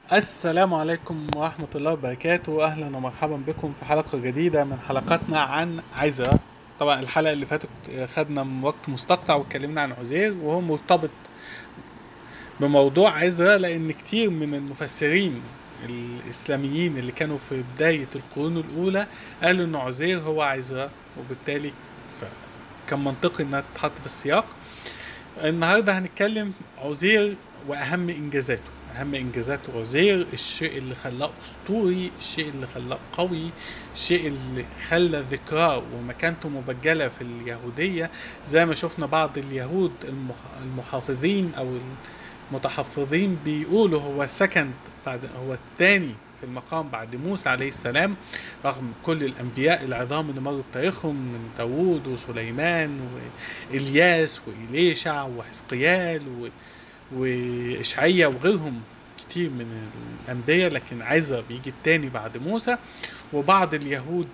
السلام عليكم ورحمة الله وبركاته أهلا ومرحبا بكم في حلقة جديدة من حلقاتنا عن عزرا طبعا الحلقة اللي فاتت خدنا من وقت مستقطع واتكلمنا عن عزير وهو مرتبط بموضوع عزرا لأن كتير من المفسرين الإسلاميين اللي كانوا في بداية القرون الأولى قالوا إن عزير هو عزرا وبالتالي كان منطقي إنها تتحط في السياق النهارده هنتكلم عزير واهم انجازاته اهم انجازات عزير الشيء اللي خلاه اسطوري الشيء اللي خلاه قوي الشيء اللي خلى ذكراه ومكانته مبجله في اليهوديه زي ما شفنا بعض اليهود المح- المحافظين او المتحفظين بيقولوا هو سكند بعد هو الثاني في المقام بعد موسى عليه السلام رغم كل الانبياء العظام اللي مروا بتاريخهم من داوود وسليمان والياس واليشع وحزقيال و... واشعيا وغيرهم كتير من الانبياء لكن عزرا بيجي التاني بعد موسى وبعض اليهود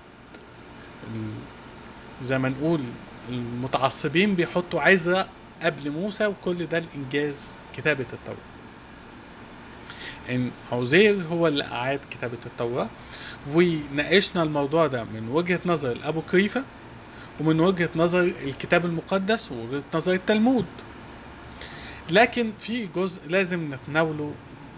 ال- زي ما نقول المتعصبين بيحطوا عزرا قبل موسى وكل ده الانجاز كتابه التوراه ان عزير هو اللي اعاد كتابه التوراه وناقشنا الموضوع ده من وجهه نظر الابو كريفه ومن وجهه نظر الكتاب المقدس ووجهه نظر التلمود لكن في جزء لازم نتناوله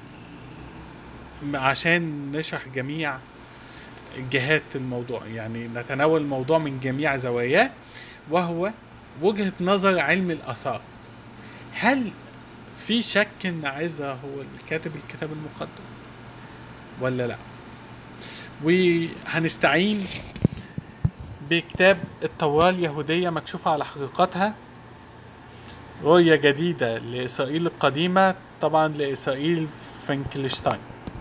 عشان نشرح جميع جهات الموضوع يعني نتناول الموضوع من جميع زواياه وهو وجهة نظر علم الآثار هل في شك ان عزرا هو اللي كاتب الكتاب المقدس ولا لا وهنستعين بكتاب التوراة اليهودية مكشوفة على حقيقتها رؤية جديدة لإسرائيل القديمة طبعا لإسرائيل فنكلشتاين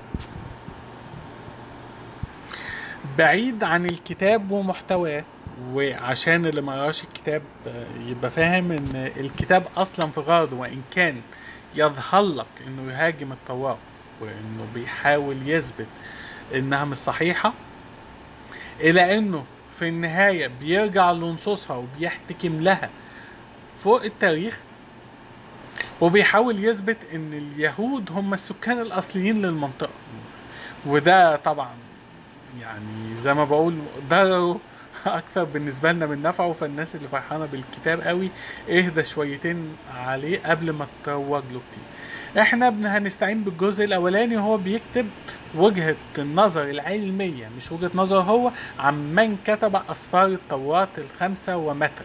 بعيد عن الكتاب ومحتواه وعشان اللي ما قراش الكتاب آه، يبقى فاهم ان الكتاب اصلا في غرضه وان كان يظهر لك انه يهاجم التوراة وانه بيحاول يثبت انها مش صحيحة الى انه في النهاية بيرجع لنصوصها وبيحتكم لها فوق التاريخ وبيحاول يثبت ان اليهود هم السكان الاصليين للمنطقة وده طبعا يعني زي ما بقول ضرره اكثر بالنسبه لنا من نفعه فالناس اللي فرحانه بالكتاب قوي اهدى شويتين عليه قبل ما تروج له كتير احنا بن- هنستعين بالجزء الاولاني وهو بيكتب وجهه النظر العلميه مش وجهه نظر هو عن من كتب اسفار التوراه الخمسه ومتى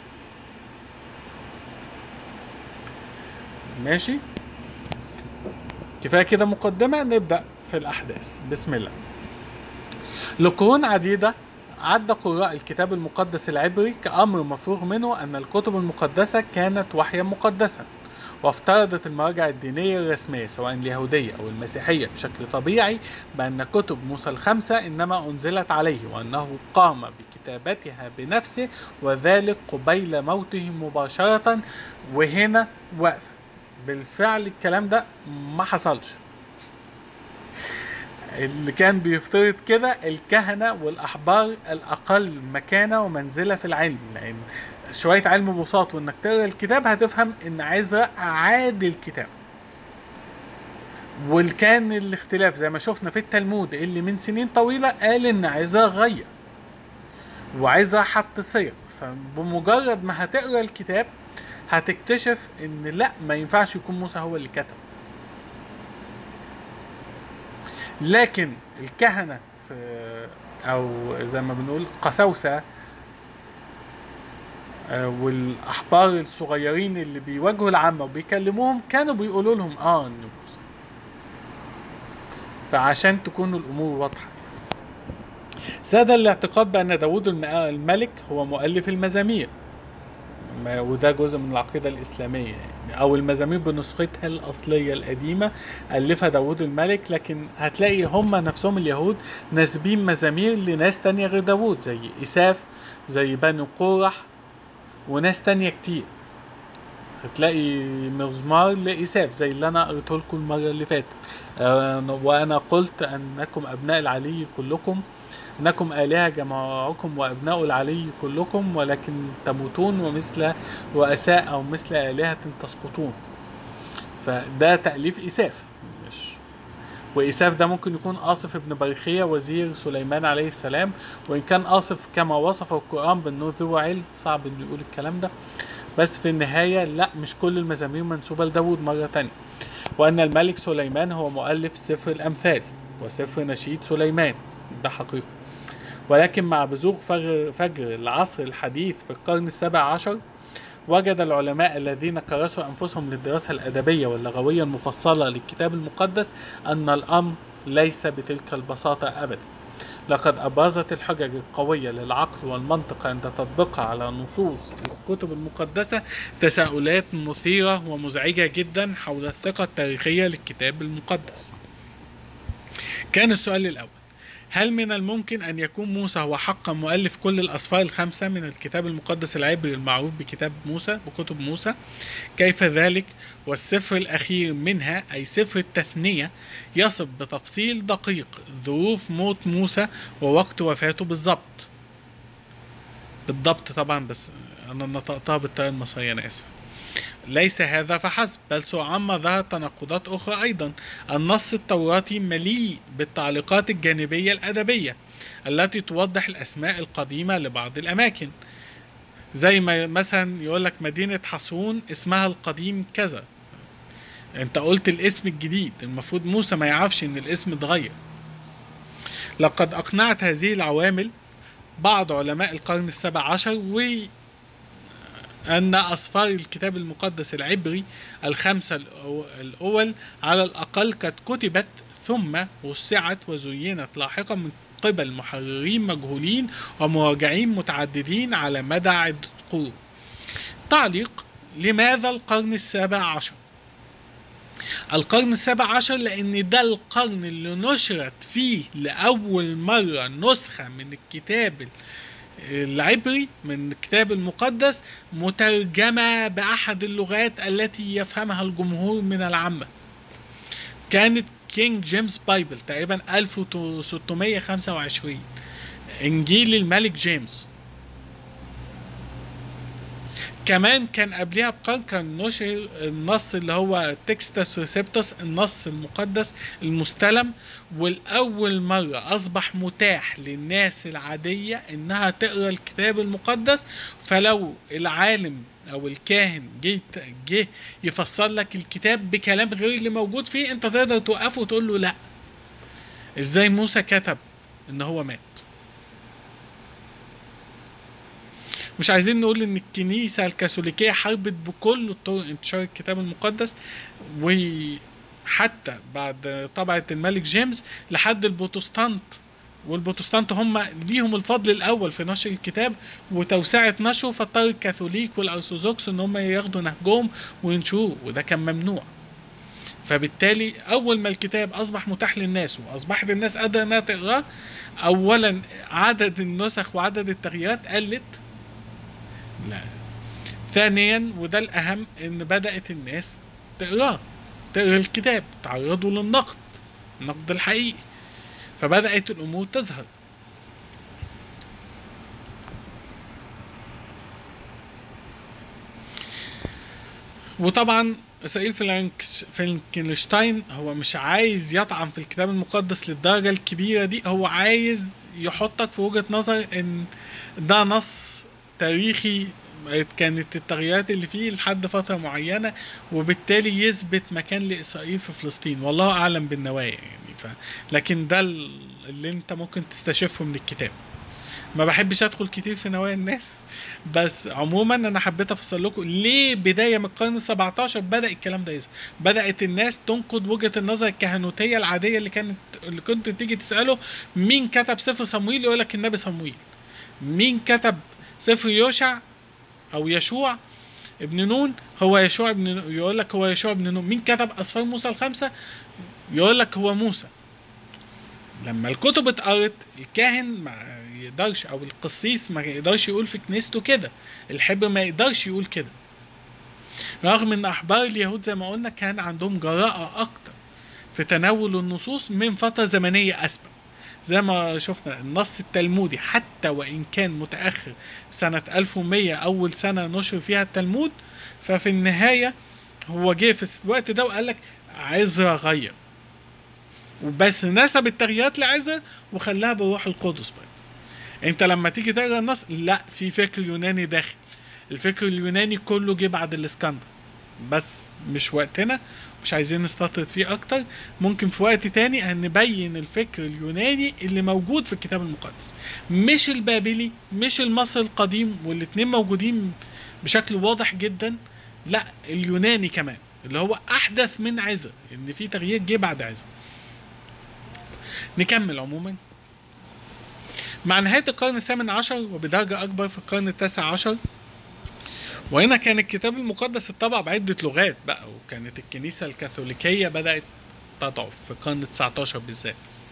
ماشي كفايه كده مقدمه نبدا في الاحداث بسم الله لقرون عديدة عد قراء الكتاب المقدس العبري كأمر مفروغ منه أن الكتب المقدسة كانت وحيا مقدسا وافترضت المراجع الدينية الرسمية سواء اليهودية أو المسيحية بشكل طبيعي بأن كتب موسى الخمسة إنما أنزلت عليه وأنه قام بكتابتها بنفسه وذلك قبيل موته مباشرة وهنا واقفة بالفعل الكلام ده ما حصلش اللي كان بيفترض كده الكهنة والأحبار الأقل مكانة ومنزلة في العلم لأن شوية علم بساط وإنك تقرا الكتاب هتفهم إن عزرا أعاد الكتاب والكان الاختلاف زي ما شفنا في التلمود اللي من سنين طويلة قال إن عزرا غير وعزرا حط صيغ فبمجرد ما هتقرا الكتاب هتكتشف إن لأ ما ينفعش يكون موسى هو اللي كتب لكن الكهنة في أو زي ما بنقول قساوسة آه، والأحبار الصغيرين اللي بيواجهوا العامة وبيكلموهم كانوا بيقولوا لهم اه إن موسى فعشان تكون الأمور واضحة ساد الاعتقاد بأن داود الم- الملك هو مؤلف المزامير ما- وده جزء من العقيدة الإسلامية يعني أو المزامير بنسختها الأصلية القديمة ألفها داود الملك لكن هتلاقي هم نفسهم اليهود ناسبين مزامير لناس تانية غير داود زي إساف زي بني قورح وناس تانية كتير هتلاقي مزمار لإساف زي اللي أنا قريته لكم المرة اللي فاتت آه، وأنا قلت أنكم أبناء العلي كلكم إنكم آلهة جماعكم وأبناء العلي كلكم ولكن تموتون ومثل رؤساء أو مثل آلهة تسقطون فده تأليف إساف مش وإيساف ده ممكن يكون آصف ابن برخية وزير سليمان عليه السلام وإن كان آصف كما وصفه القرآن بأنه ذو علم صعب إنه يقول الكلام ده بس في النهاية لا مش كل المزامير منسوبة لداود مرة تانية وأن الملك سليمان هو مؤلف سفر الأمثال وسفر نشيد سليمان ده حقيقي ولكن مع بزوغ فجر, فجر العصر الحديث في القرن السابع عشر وجد العلماء الذين كرسوا أنفسهم للدراسة الأدبية واللغوية المفصلة للكتاب المقدس أن الأمر ليس بتلك البساطة أبدا لقد أبرزت الحجج القوية للعقل والمنطق عند تطبيقها على نصوص الكتب المقدسة تساؤلات مثيرة ومزعجة جدا حول الثقة التاريخية للكتاب المقدس كان السؤال الأول هل من الممكن أن يكون موسى هو حقا مؤلف كل الأسفار الخمسة من الكتاب المقدس العبري المعروف بكتاب موسى بكتب موسى كيف ذلك والسفر الأخير منها أي سفر التثنية يصف بتفصيل دقيق ظروف موت موسى ووقت وفاته بالضبط بالضبط طبعا بس أنا نطقتها بالطريقة المصرية أنا آسف ليس هذا فحسب بل سرعان ما ظهرت تناقضات أخرى أيضا النص التوراتي مليء بالتعليقات الجانبية الأدبية التي توضح الأسماء القديمة لبعض الأماكن زي ما مثلا يقول لك مدينة حصون اسمها القديم كذا انت قلت الاسم الجديد المفروض موسى ما يعرفش ان الاسم اتغير لقد اقنعت هذه العوامل بعض علماء القرن السابع عشر و أن أسفار الكتاب المقدس العبري الخمسة الأول على الأقل قد كتبت ثم وسعت وزينت لاحقا من قبل محررين مجهولين ومراجعين متعددين على مدى عدة قرون تعليق لماذا القرن السابع عشر القرن السابع عشر لأن ده القرن اللي نشرت فيه لأول مرة نسخة من الكتاب العبري من الكتاب المقدس مترجمة بأحد اللغات التي يفهمها الجمهور من العامة كانت كينج جيمس بايبل تقريبا 1625 إنجيل الملك جيمس كمان كان قبلها بقرن كان نشر النص اللي هو تكستس ريسبتس النص المقدس المستلم والأول مرة أصبح متاح للناس العادية إنها تقرأ الكتاب المقدس فلو العالم أو الكاهن جه جه يفسر لك الكتاب بكلام غير اللي موجود فيه أنت تقدر توقفه وتقول له لأ إزاي موسى كتب إن هو مات مش عايزين نقول ان الكنيسة الكاثوليكية حاربت بكل الطرق انتشار الكتاب المقدس وحتى بعد طبعة الملك جيمس لحد البروتستانت والبروتستانت هم ليهم الفضل الاول في نشر الكتاب وتوسعة نشره فاضطر الكاثوليك والارثوذكس ان هم ياخدوا نهجهم وينشروه وده كان ممنوع فبالتالي اول ما الكتاب اصبح متاح للناس واصبحت الناس قادره انها تقراه اولا عدد النسخ وعدد التغييرات قلت لا ثانيا وده الاهم ان بدات الناس تقراه تقرا الكتاب تعرضوا للنقد النقد الحقيقي فبدات الامور تظهر وطبعا اسرائيل فلانكنشتاين هو مش عايز يطعن في الكتاب المقدس للدرجة الكبيرة دي هو عايز يحطك في وجهة نظر ان ده نص تاريخي كانت التغييرات اللي فيه لحد فترة معينة وبالتالي يثبت مكان لإسرائيل في فلسطين والله أعلم بالنوايا يعني ف... لكن ده اللي انت ممكن تستشفه من الكتاب ما بحبش ادخل كتير في نوايا الناس بس عموما انا حبيت افسر لكم ليه بدايه من القرن ال 17 بدا الكلام ده يظهر بدات الناس تنقد وجهه النظر الكهنوتيه العاديه اللي كانت اللي كنت تيجي تساله مين كتب سفر صمويل يقول لك النبي صمويل مين كتب سفر يوشع او يشوع ابن نون هو يشوع ابن نون يقول لك هو يشوع ابن نون مين كتب اسفار موسى الخمسه يقول لك هو موسى لما الكتب اتقرت الكاهن ما يقدرش او القسيس ما يقدرش يقول في كنيسته كده الحبر ما يقدرش يقول كده رغم ان احبار اليهود زي ما قلنا كان عندهم جراءة اكتر في تناول النصوص من فترة زمنية اسبق زي ما شفنا النص التلمودي حتى وان كان متاخر سنة 1100 اول سنة نشر فيها التلمود ففي النهاية هو جه في الوقت ده وقال لك عايز اغير وبس نسب التغييرات لعزة وخلاها بالروح القدس بقى انت لما تيجي تقرا النص لا في فكر يوناني داخل الفكر اليوناني كله جه بعد الاسكندر بس مش وقتنا مش عايزين نستطرد فيه اكتر ممكن في وقت تاني هنبين الفكر اليوناني اللي موجود في الكتاب المقدس مش البابلي مش المصري القديم والاتنين موجودين بشكل واضح جدا لا اليوناني كمان اللي هو احدث من عزة ان في تغيير جه بعد عزة نكمل عموما مع نهاية القرن الثامن عشر وبدرجة أكبر في القرن التاسع عشر وهنا كان الكتاب المقدس اتطبع بعدة لغات بقى وكانت الكنيسة الكاثوليكية بدأت تضعف في القرن التسعة عشر بالذات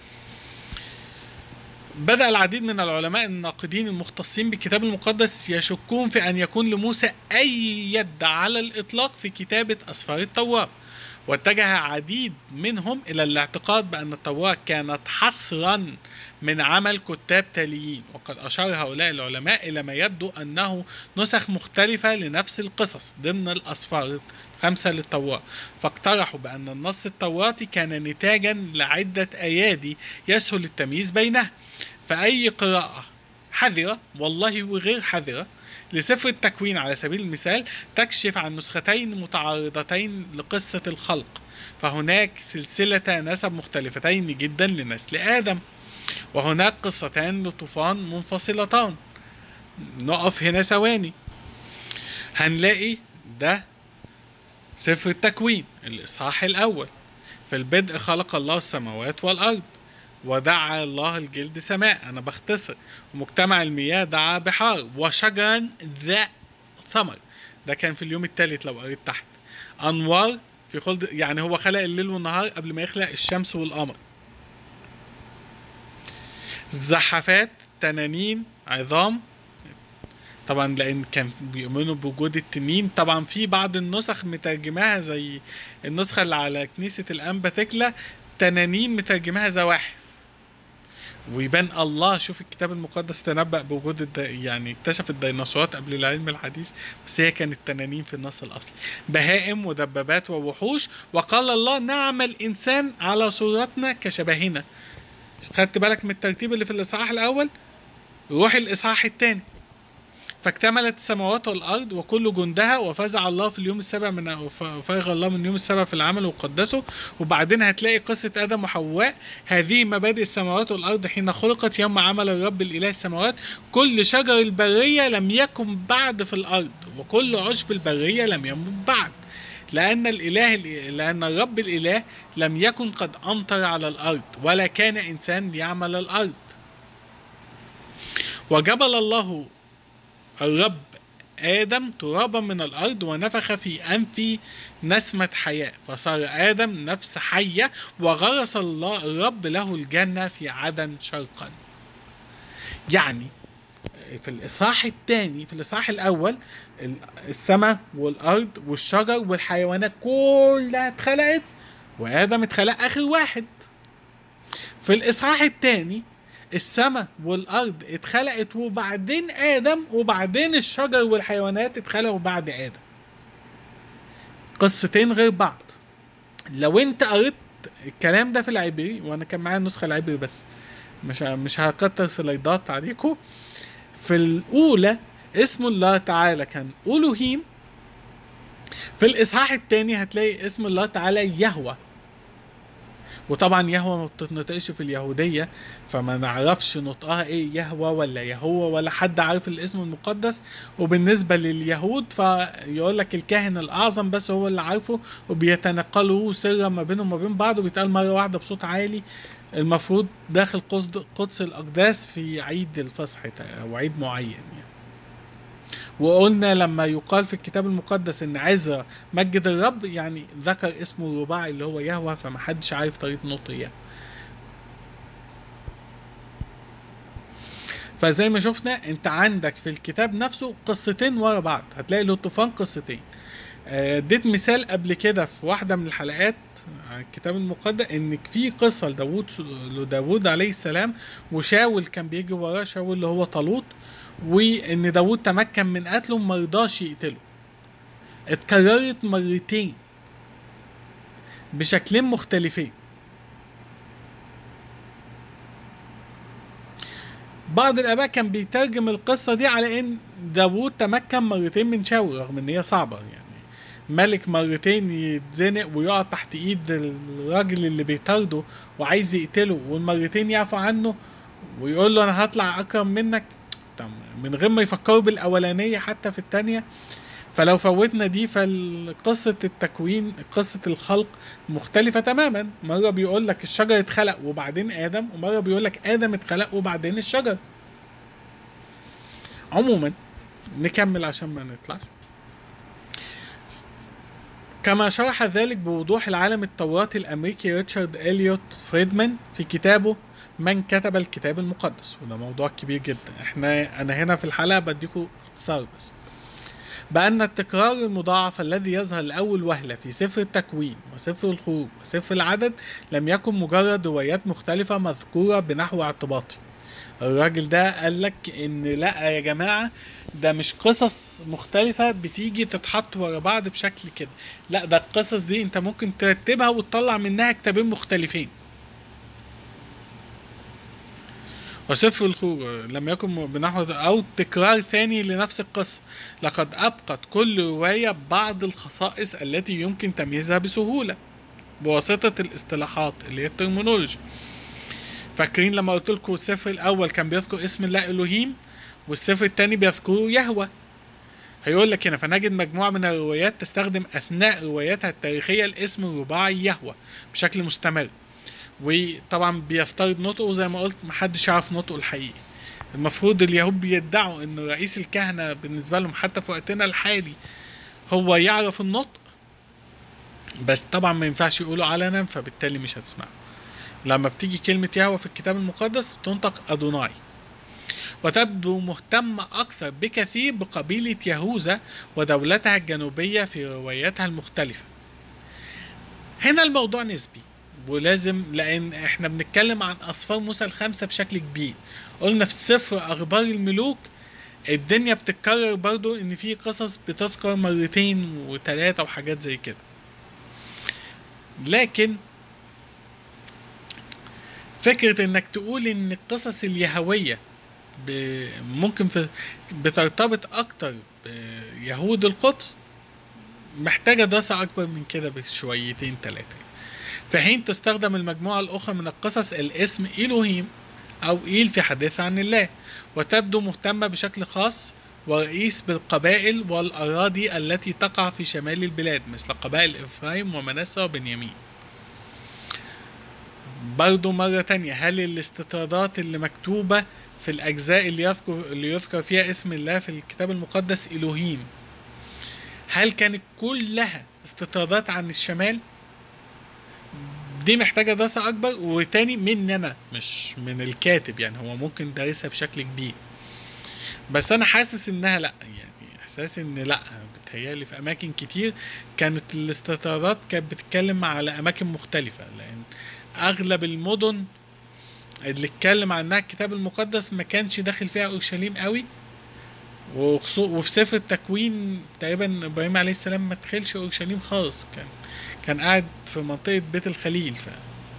بدأ العديد من العلماء الناقدين المختصين بالكتاب المقدس يشكون في أن يكون لموسى أي يد على الإطلاق في كتابة أسفار التوراة واتجه عديد منهم إلى الاعتقاد بأن التوراة كانت حصرا من عمل كتاب تاليين وقد أشار هؤلاء العلماء إلى ما يبدو أنه نسخ مختلفة لنفس القصص ضمن الأسفار الخمسة للتوراة فاقترحوا بأن النص التوراتي كان نتاجا لعدة أيادي يسهل التمييز بينها فأي قراءة حذرة والله وغير حذرة لسفر التكوين على سبيل المثال تكشف عن نسختين متعارضتين لقصة الخلق فهناك سلسلة نسب مختلفتين جدا لنسل آدم وهناك قصتان لطوفان منفصلتان نقف هنا ثواني هنلاقي ده سفر التكوين الإصحاح الأول في البدء خلق الله السماوات والأرض ودعا الله الجلد سماء أنا بختصر ومجتمع المياه دعا بحار وشجرا ذا ثمر ده كان في اليوم الثالث لو قريت تحت أنوار في خلد يعني هو خلق الليل والنهار قبل ما يخلق الشمس والقمر زحفات تنانين عظام طبعا لان كان بيؤمنوا بوجود التنين طبعا في بعض النسخ مترجماها زي النسخه اللي على كنيسه الانبا تكلا تنانين مترجماها زواحف ويبان الله شوف الكتاب المقدس تنبأ بوجود الد... يعني اكتشف الديناصورات قبل العلم الحديث بس هي كانت تنانين في النص الأصلي بهائم ودبابات ووحوش وقال الله نعمل إنسان على صورتنا كشبهنا خدت بالك من الترتيب اللي في الإصحاح الأول روح الإصحاح الثاني فاكتملت السماوات والأرض وكل جندها وفزع الله في اليوم السابع من وفرغ الله من اليوم السابع في العمل وقدسه وبعدين هتلاقي قصة آدم وحواء هذه مبادئ السماوات والأرض حين خلقت يوم عمل الرب الإله السماوات كل شجر البرية لم يكن بعد في الأرض وكل عشب البرية لم يمت بعد لأن الإله لأن الرب الإله لم يكن قد أمطر على الأرض ولا كان إنسان ليعمل الأرض وجبل الله الرب آدم ترابا من الأرض ونفخ في أنفي نسمة حياة فصار آدم نفس حية وغرس الله الرب له الجنة في عدن شرقا يعني في الإصحاح الثاني في الإصحاح الأول السماء والأرض والشجر والحيوانات كلها اتخلقت وآدم اتخلق آخر واحد في الإصحاح الثاني السماء والارض اتخلقت وبعدين ادم وبعدين الشجر والحيوانات اتخلقوا بعد ادم قصتين غير بعض لو انت قريت الكلام ده في العبري وانا كان معايا النسخه العبري بس مش مش هكتر سلايدات عليكم في الاولى اسم الله تعالى كان الوهيم في الاصحاح الثاني هتلاقي اسم الله تعالى يهوه وطبعا يهوى ما بتتنطقش في اليهوديه فما نعرفش نطقها ايه يهوى ولا يهوى ولا حد عارف الاسم المقدس وبالنسبه لليهود فيقول لك الكاهن الاعظم بس هو اللي عارفه وبيتنقلوا سرا ما بينهم وما بين بعض وبيتقال مره واحده بصوت عالي المفروض داخل قدس الاقداس في عيد الفصح او عيد معين يعني وقلنا لما يقال في الكتاب المقدس ان عزرا مجد الرب يعني ذكر اسمه الرباعي اللي هو يهوه فمحدش عارف طريقه نطق يهوه فزي ما شفنا انت عندك في الكتاب نفسه قصتين ورا بعض هتلاقي لطوفان قصتين اديت مثال قبل كده في واحدة من الحلقات عن الكتاب المقدس ان في قصة لداوود لداوود عليه السلام وشاول كان بيجي وراه شاول اللي هو طالوت وان داوود تمكن من قتله ما رضاش يقتله اتكررت مرتين بشكلين مختلفين بعض الاباء كان بيترجم القصه دي على ان داوود تمكن مرتين من شاول رغم ان هي صعبه يعني ملك مرتين يتزنق ويقع تحت ايد الراجل اللي بيطارده وعايز يقتله والمرتين يعفو عنه ويقول له انا هطلع اكرم منك طب من غير ما يفكروا بالاولانيه حتى في التانيه فلو فوتنا دي فقصة التكوين قصة الخلق مختلفة تماما مرة بيقول لك الشجر اتخلق وبعدين آدم ومرة بيقول لك آدم اتخلق وبعدين الشجر عموما نكمل عشان ما نطلعش كما شرح ذلك بوضوح العالم التوراتي الأمريكي ريتشارد إليوت فريدمان في كتابه من كتب الكتاب المقدس وده موضوع كبير جدا احنا انا هنا في الحلقة بديكم اختصار بس بأن التكرار المضاعف الذي يظهر لأول وهلة في سفر التكوين وسفر الخروج وسفر العدد لم يكن مجرد روايات مختلفة مذكورة بنحو اعتباطي الراجل ده قال لك ان لا يا جماعة ده مش قصص مختلفة بتيجي تتحط ورا بعض بشكل كده لا ده القصص دي انت ممكن ترتبها وتطلع منها كتابين مختلفين وسفر الخروج لم يكن بنحو أو تكرار ثاني لنفس القصة لقد أبقت كل رواية بعض الخصائص التي يمكن تمييزها بسهولة بواسطة الاصطلاحات اللي هي الترمينولوجي فاكرين لما قلت لكم السفر الأول كان بيذكر اسم الله إلهيم والسفر الثاني بيذكره يهوه هيقول لك هنا فنجد مجموعة من الروايات تستخدم أثناء رواياتها التاريخية الاسم الرباعي يهوه بشكل مستمر وطبعا بيفترض نطقه زي ما قلت محدش يعرف نطقه الحقيقي المفروض اليهود بيدعوا ان رئيس الكهنة بالنسبة لهم حتى في وقتنا الحالي هو يعرف النطق بس طبعا ما ينفعش يقوله علنا فبالتالي مش هتسمعه لما بتيجي كلمة يهوه في الكتاب المقدس بتنطق أدوناي وتبدو مهتمة أكثر بكثير بقبيلة يهوذا ودولتها الجنوبية في رواياتها المختلفة هنا الموضوع نسبي ولازم لان احنا بنتكلم عن اصفار موسى الخمسه بشكل كبير قلنا في سفر اخبار الملوك الدنيا بتتكرر برضو ان في قصص بتذكر مرتين وثلاثه وحاجات زي كده لكن فكرة انك تقول ان القصص اليهوية ب- ممكن في بترتبط اكتر بيهود القدس محتاجة دراسة اكبر من كده بشويتين تلاتة في حين تستخدم المجموعة الأخرى من القصص الاسم إلهيم أو إيل في حديث عن الله وتبدو مهتمة بشكل خاص ورئيس بالقبائل والأراضي التي تقع في شمال البلاد مثل قبائل إفرايم ومنسى وبنيامين برضو مرة تانية هل الاستطرادات اللي مكتوبة في الأجزاء اللي يذكر اللي يذكر فيها اسم الله في الكتاب المقدس إلهيم هل كانت كلها استطرادات عن الشمال؟ دي محتاجه دراسه اكبر وتاني مني انا مش من الكاتب يعني هو ممكن دارسها بشكل كبير بس انا حاسس انها لا يعني احساس ان لا بتهيالي في اماكن كتير كانت الاستطرادات كانت بتتكلم على اماكن مختلفه لان اغلب المدن اللي اتكلم عنها الكتاب المقدس ما كانش داخل فيها اورشليم قوي وخصو- وفي سفر التكوين تقريبا ابراهيم عليه السلام ما دخلش اورشليم خالص كان كان قاعد في منطقة بيت الخليل ف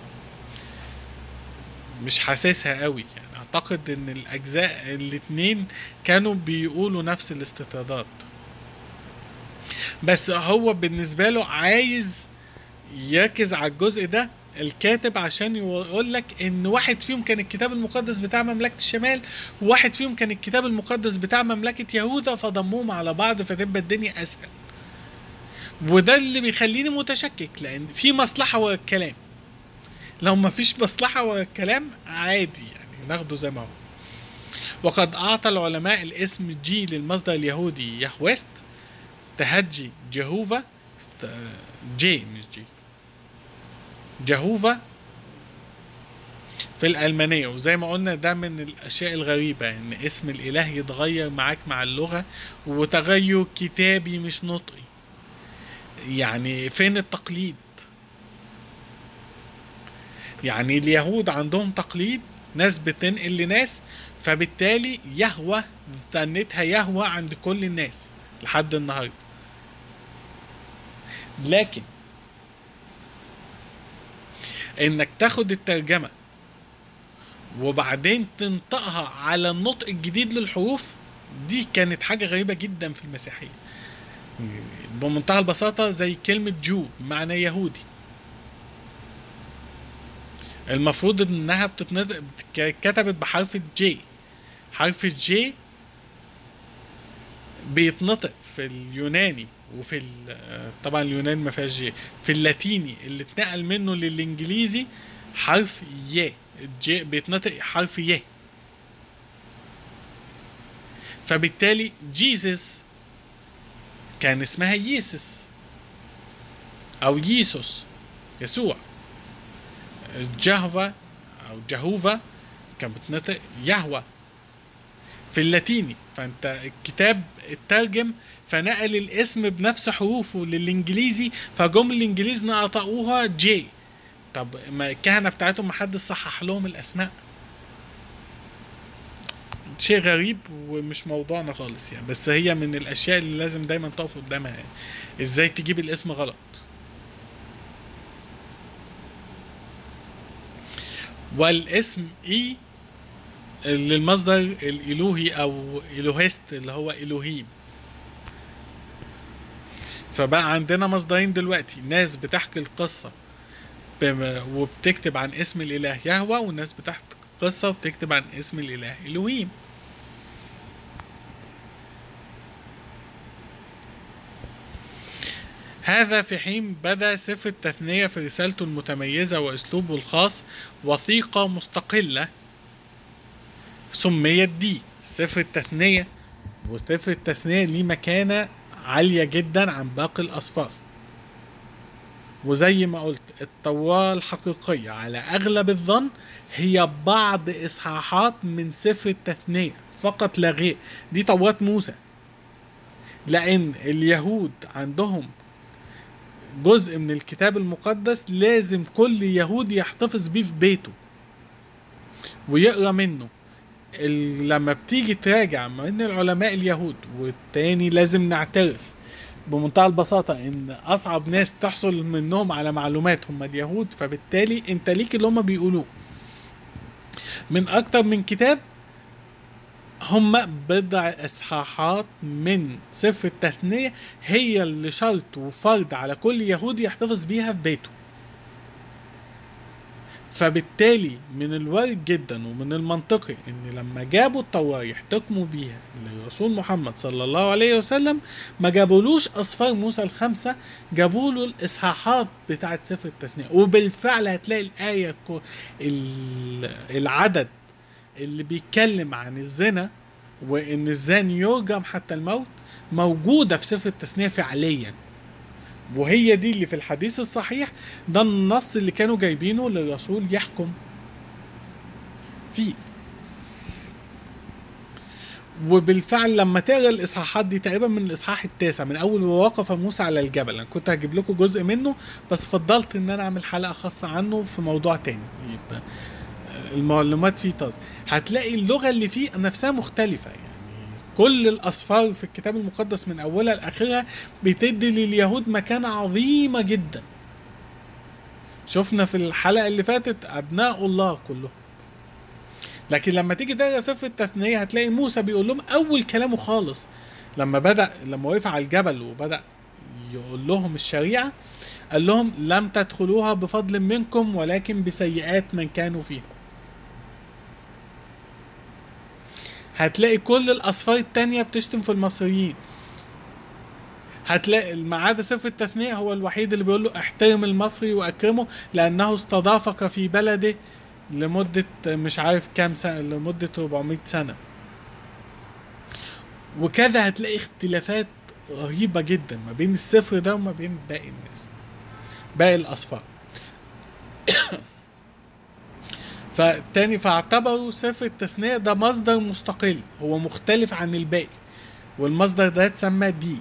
مش حاسسها قوي يعني اعتقد ان الاجزاء الاتنين كانوا بيقولوا نفس الاستطرادات بس هو بالنسبة له عايز يركز على الجزء ده الكاتب عشان يقول لك ان واحد فيهم كان الكتاب المقدس بتاع مملكة الشمال وواحد فيهم كان الكتاب المقدس بتاع مملكة يهوذا فضموهم على بعض فتبقى الدنيا اسهل وده اللي بيخليني متشكك لان في مصلحه ورا الكلام لو ما فيش مصلحه ورا الكلام عادي يعني ناخده زي ما هو وقد اعطى العلماء الاسم جي للمصدر اليهودي يهوست تهجي جهوفا جي مش جي جهوفا في الألمانية وزي ما قلنا ده من الأشياء الغريبة إن اسم الإله يتغير معاك مع اللغة وتغير كتابي مش نطقي يعني فين التقليد يعني اليهود عندهم تقليد ناس بتنقل لناس فبالتالي يهوى تنتها يهوى عند كل الناس لحد النهارده لكن انك تاخد الترجمه وبعدين تنطقها على النطق الجديد للحروف دي كانت حاجة غريبة جدا في المسيحية بمنتهى البساطة زي كلمة جو معنى يهودي المفروض انها بتتنطق كتبت بحرف الجي حرف الجي بيتنطق في اليوناني وفي ال- طبعا اليوناني ما فيهاش جي في اللاتيني اللي اتنقل منه للانجليزي حرف ي الجي بيتنطق حرف ي فبالتالي جيسس كان اسمها ييسس او ييسوس يسوع جهوة او جهوفا كان بتنطق يهوى في اللاتيني فانت الكتاب اترجم فنقل الاسم بنفس حروفه للانجليزي فجم الانجليز نطقوها جي طب ما الكهنه بتاعتهم محدش صحح لهم الاسماء شيء غريب ومش موضوعنا خالص يعني بس هي من الاشياء اللي لازم دايما تقف قدامها يعني. ازاي تجيب الاسم غلط والاسم اي للمصدر الالوهي او الوهيست اللي هو الوهيم فبقى عندنا مصدرين دلوقتي ناس بتحكي القصة بم- وبتكتب عن اسم الاله يهوى وناس بتحكي القصة وبتكتب عن اسم الاله الوهيم هذا في حين بدا سفر التثنية في رسالته المتميزة وأسلوبه الخاص وثيقة مستقلة سميت دي سفر التثنية وسفر التثنية ليه مكانة عالية جدا عن باقي الأسفار وزي ما قلت التوراة الحقيقية على أغلب الظن هي بعض إصحاحات من سفر التثنية فقط لا غير دي توراة موسى لأن اليهود عندهم جزء من الكتاب المقدس لازم كل يهودي يحتفظ بيه في بيته ويقرا منه ال- لما بتيجي تراجع من العلماء اليهود والتاني لازم نعترف بمنتهى البساطة ان اصعب ناس تحصل منهم على معلومات هم اليهود فبالتالي انت ليك اللي هم بيقولوه من اكتر من كتاب هم بضع اصحاحات من سفر التثنية هي اللي شرط وفرض على كل يهودي يحتفظ بيها في بيته فبالتالي من الوارد جدا ومن المنطقي ان لما جابوا التوراة يحتكموا بيها للرسول محمد صلى الله عليه وسلم ما جابولوش اصفار موسى الخمسة جابوا له الاصحاحات بتاعت سفر التثنية وبالفعل هتلاقي الاية الكو- ال- العدد اللي بيتكلم عن الزنا وان الزاني يرجم حتى الموت موجودة في سفر التثنية فعليا وهي دي اللي في الحديث الصحيح ده النص اللي كانوا جايبينه للرسول يحكم فيه وبالفعل لما تقرا الاصحاحات دي تقريبا من الاصحاح التاسع من اول ووقف موسى على الجبل انا كنت هجيب لكم جزء منه بس فضلت ان انا اعمل حلقه خاصه عنه في موضوع تاني يبقى المعلومات فيه تظهر هتلاقي اللغه اللي فيه نفسها مختلفه يعني كل الاسفار في الكتاب المقدس من اولها لاخرها بتدي لليهود مكانه عظيمه جدا شفنا في الحلقه اللي فاتت ابناء الله كلهم لكن لما تيجي تقرا سفر التثنيه هتلاقي موسى بيقول لهم اول كلامه خالص لما بدا لما وقف على الجبل وبدا يقول لهم الشريعه قال لهم لم تدخلوها بفضل منكم ولكن بسيئات من كانوا فيها هتلاقي كل الاسفار التانية بتشتم في المصريين هتلاقي ما عدا سفر التثنية هو الوحيد اللي بيقول له احترم المصري واكرمه لانه استضافك في بلده لمدة مش عارف كام سنة لمدة 400 سنة وكذا هتلاقي اختلافات رهيبة جدا ما بين السفر ده وما بين باقي الناس باقي الأصفار فالتاني فاعتبروا سفر التثنية ده مصدر مستقل هو مختلف عن الباقي والمصدر ده اتسمى دي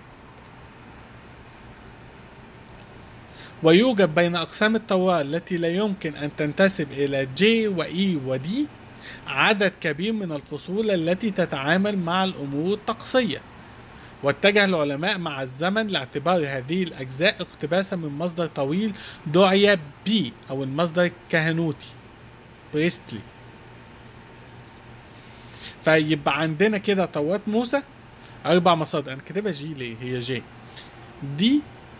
ويوجد بين أقسام التوراة التي لا يمكن أن تنتسب إلى جي وإي ودي عدد كبير من الفصول التي تتعامل مع الأمور الطقسية واتجه العلماء مع الزمن لاعتبار هذه الأجزاء اقتباسا من مصدر طويل دعي بي أو المصدر الكهنوتي بريستلي فيبقى عندنا كده توراة موسى اربع مصادر انا كاتبها جي ليه هي جي دي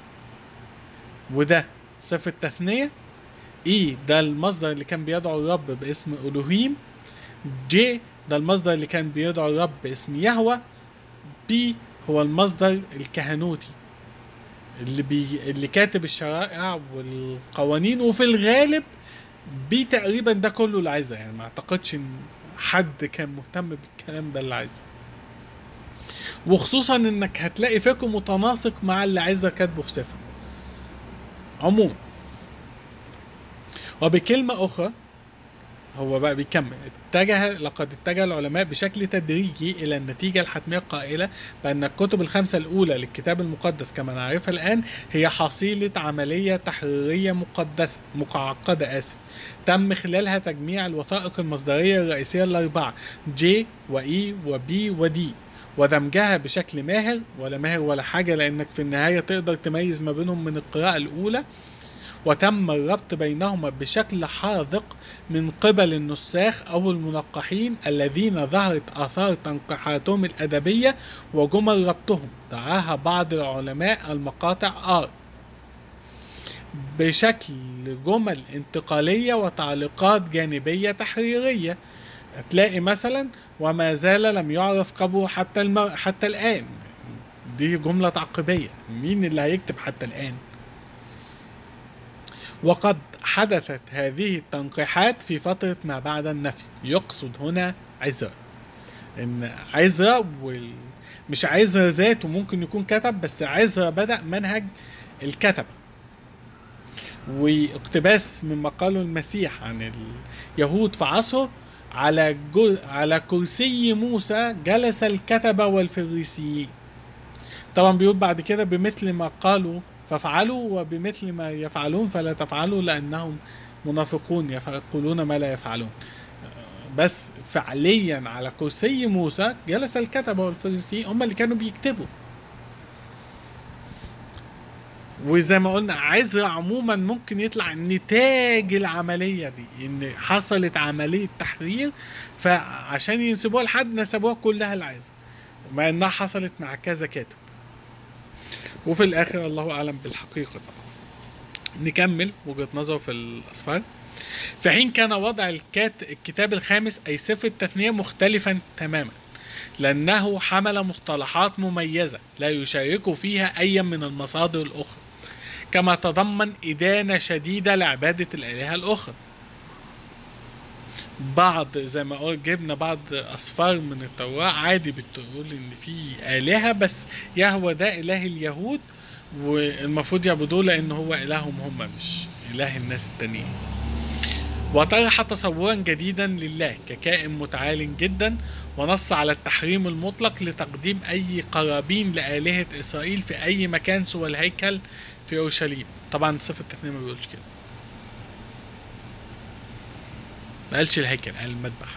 وده صفة التثنية اي ده المصدر اللي كان بيدعو الرب باسم الوهيم جي ده المصدر اللي كان بيدعو الرب باسم يهوه بي هو المصدر الكهنوتي اللي بي اللي كاتب الشرائع والقوانين وفي الغالب بي تقريبا ده كله اللي عايزه يعني ما اعتقدش ان حد كان مهتم بالكلام ده اللي عايزه وخصوصا انك هتلاقي فكره متناسق مع اللي عايزه كاتبه في سفر عموما وبكلمة أخرى هو بقى بيكمل اتجه لقد اتجه العلماء بشكل تدريجي الى النتيجه الحتميه القائله بان الكتب الخمسه الاولى للكتاب المقدس كما نعرفها الان هي حصيله عمليه تحريريه مقدسه مقعقده اسف تم خلالها تجميع الوثائق المصدريه الرئيسيه الاربعه جي واي وبي ودي ودمجها بشكل ماهر ولا ماهر ولا حاجه لانك في النهايه تقدر تميز ما بينهم من القراءه الاولى وتم الربط بينهما بشكل حاذق من قبل النساخ أو المنقحين الذين ظهرت آثار تنقيحاتهم الأدبية وجمل ربطهم دعاها بعض العلماء المقاطع آر بشكل جمل انتقالية وتعليقات جانبية تحريرية تلاقي مثلا وما زال لم يعرف قبره حتى الم... حتى الآن دي جملة تعقيبية مين اللي هيكتب حتى الآن وقد حدثت هذه التنقيحات في فترة ما بعد النفي يقصد هنا عزرا ان عزرا وال... مش عزرا ذاته ممكن يكون كتب بس عزرا بدأ منهج الكتبة واقتباس مما قاله المسيح عن اليهود في عصره على جو... على كرسي موسى جلس الكتبة والفريسيين طبعا بيقول بعد كده بمثل ما قالوا فافعلوا وبمثل ما يفعلون فلا تفعلوا لانهم منافقون يقولون ما لا يفعلون بس فعليا على كرسي موسى جلس الكتبه والفريسيين هم اللي كانوا بيكتبوا وزي ما قلنا عزرا عموما ممكن يطلع نتاج العملية دي ان حصلت عملية تحرير فعشان ينسبوها لحد نسبوها كلها لعزرا مع انها حصلت مع كذا كاتب وفي الاخر الله اعلم بالحقيقه طبعا نكمل وجهه نظره في الاسفار في حين كان وضع الكات الكتاب الخامس اي سفر التثنيه مختلفا تماما لانه حمل مصطلحات مميزه لا يشارك فيها اي من المصادر الاخرى كما تضمن ادانه شديده لعباده الالهه الاخرى بعض زي ما قلت جبنا بعض اسفار من التوراة عادي بتقول ان في الهة بس يهوى ده اله اليهود والمفروض يعبدوه لان هو الههم هم مش اله الناس التانيين وطرح تصورا جديدا لله ككائن متعال جدا ونص على التحريم المطلق لتقديم اي قرابين لآلهة اسرائيل في اي مكان سوى الهيكل في اورشليم طبعا صفة التثنية ما بيقولش كده ما قالش الهيكل قال المذبح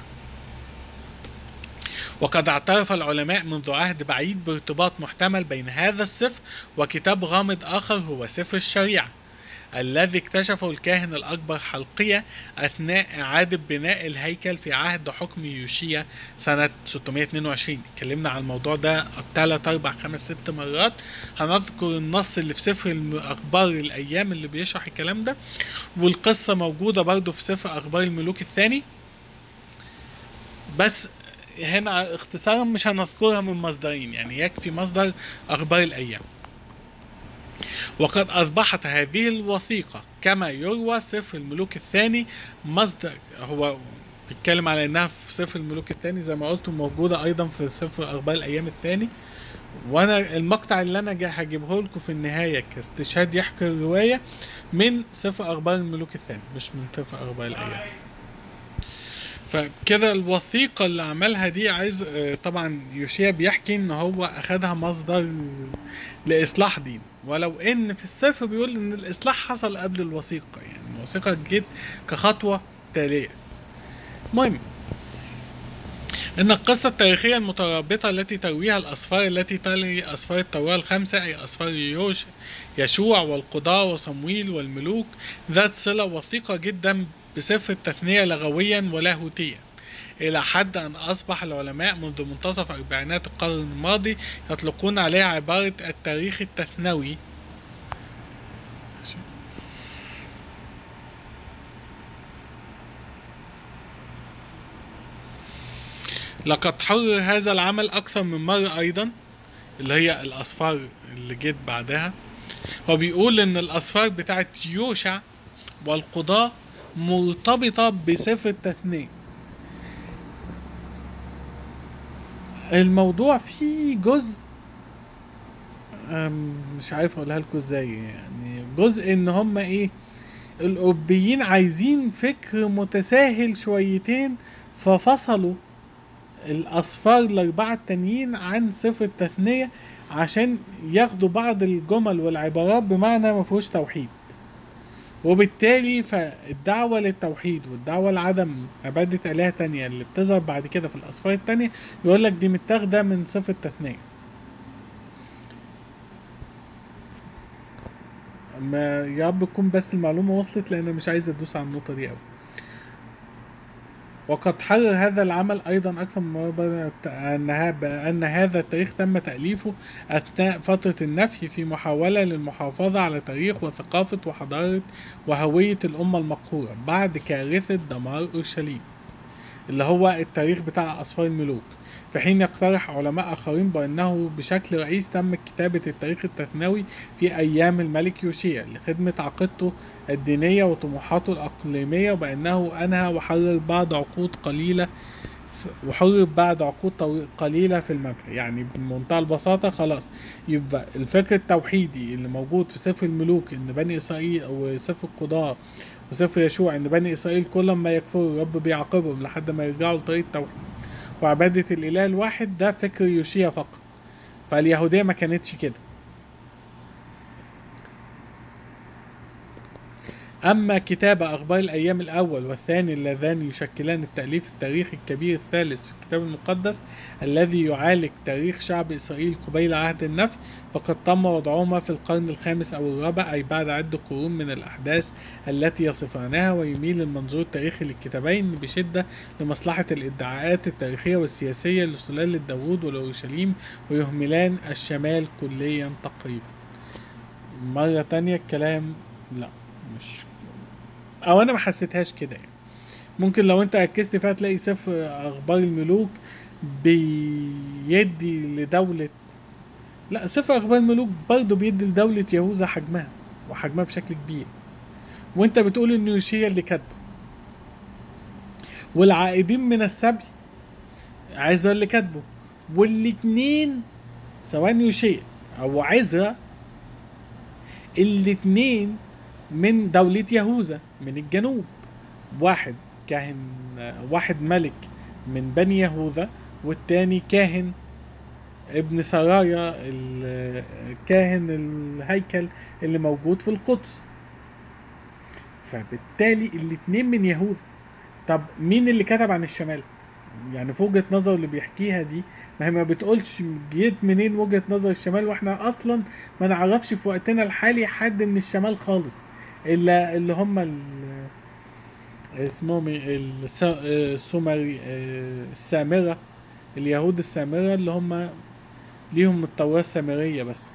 وقد اعترف العلماء منذ عهد بعيد بارتباط محتمل بين هذا السفر وكتاب غامض آخر هو سفر الشريعة الذي اكتشفه الكاهن الأكبر حلقية أثناء إعادة بناء الهيكل في عهد حكم يوشيا سنة 622 اتكلمنا عن الموضوع ده ثلاث أربع خمس ست مرات هنذكر النص اللي في سفر أخبار الأيام اللي بيشرح الكلام ده والقصة موجودة برضو في سفر أخبار الملوك الثاني بس هنا اختصارا مش هنذكرها من مصدرين يعني يكفي مصدر أخبار الأيام وقد أصبحت هذه الوثيقة كما يروى سفر الملوك الثاني مصدر هو بيتكلم على انها في سفر الملوك الثاني زي ما قلت موجودة ايضا في سفر اخبار الايام الثاني وانا المقطع اللي انا هجيبه لكم في النهاية كاستشهاد يحكي الرواية من سفر اخبار الملوك الثاني مش من سفر اخبار الايام فكده الوثيقة اللي عملها دي عايز طبعا يوشيا بيحكي ان هو اخدها مصدر لاصلاح دين ولو ان في السفر بيقول ان الاصلاح حصل قبل الوثيقة يعني الوثيقة جت كخطوة تالية المهم إن القصة التاريخية المترابطة التي ترويها الأسفار التي تلي أسفار التوراة الخمسة أي أسفار يوش يشوع والقضاء وصمويل والملوك ذات صلة وثيقة جدا بسفر التثنية لغويا ولاهوتيا إلى حد أن أصبح العلماء منذ منتصف أربعينات القرن الماضي يطلقون عليها عبارة التاريخ التثنوي لقد حرر هذا العمل أكثر من مرة أيضا اللي هي الأصفار اللي جت بعدها هو بيقول إن الأصفار بتاعت يوشع والقضاة مرتبطة بصفة التثنية الموضوع فيه جزء أم، مش عارف اقولها لكم ازاي يعني جزء ان هم ايه الاوروبيين عايزين فكر متساهل شويتين ففصلوا الاصفار الاربعه التانيين عن صفه التثنيه عشان ياخدوا بعض الجمل والعبارات بمعنى ما فيهوش توحيد وبالتالي فالدعوة للتوحيد والدعوة لعدم عبادة آلهة تانية اللي بتظهر بعد كده في الأصفار التانية يقول لك دي متاخدة من صفة تثنية ما يا رب تكون بس المعلومة وصلت لأن أنا مش عايز أدوس على النقطة دي أوي وقد حرر هذا العمل أيضا أكثر من مرة أنها بأن هذا التاريخ تم تأليفه أثناء فترة النفي في محاولة للمحافظة على تاريخ وثقافة وحضارة وهوية الأمة المقهورة بعد كارثة دمار أورشليم اللي هو التاريخ بتاع أسفار الملوك في حين يقترح علماء آخرين بأنه بشكل رئيس تم كتابة التاريخ التثنوي في أيام الملك يوشيا لخدمة عقيدته الدينية وطموحاته الأقليمية وبأنه أنهى وحرر بعض عقود قليلة ف- وحرر بعد عقود طوي- قليلة في المملكة يعني بمنتهى البساطة خلاص يبقى الفكر التوحيدي اللي موجود في سفر الملوك إن بني إسرائيل أو سفر القضاء وسفر يشوع إن بني إسرائيل كل ما يكفروا الرب بيعاقبهم لحد ما يرجعوا لطريق التوحيد وعبادة الإله الواحد ده فكر يوشيا فقط فاليهودية ما كانتش كده أما كتاب أخبار الأيام الأول والثاني اللذان يشكلان التأليف التاريخي الكبير الثالث في الكتاب المقدس الذي يعالج تاريخ شعب إسرائيل قبيل عهد النفي فقد تم وضعهما في القرن الخامس أو الرابع أي بعد عدة قرون من الأحداث التي يصفانها ويميل المنظور التاريخي للكتابين بشدة لمصلحة الادعاءات التاريخية والسياسية لسلالة داوود ولأورشليم ويهملان الشمال كليا تقريبا مرة تانية الكلام لا مش او انا ما حسيتهاش كده يعني ممكن لو انت ركزت فيها تلاقي سفر اخبار الملوك بيدي لدولة لا سفر اخبار الملوك برضه بيدي لدولة يهوذا حجمها وحجمها بشكل كبير وانت بتقول ان يوشيا اللي كاتبه والعائدين من السبي عزرا اللي كاتبه والاتنين سواء يوشيا او عزرا الاتنين من دولة يهوذا من الجنوب واحد كاهن واحد ملك من بني يهوذا والتاني كاهن ابن سرايا ال- كاهن الهيكل اللي موجود في القدس فبالتالي الاتنين من يهوذا طب مين اللي كتب عن الشمال يعني في وجهة نظر اللي بيحكيها دي ما هي ما بتقولش جيت منين وجهة نظر الشمال واحنا اصلا ما نعرفش في وقتنا الحالي حد من الشمال خالص الا اللي هم ال- اسمهم إيه؟ الس- السومري السامرة اليهود السامرة اللي هم ليهم التوراة السامرية بس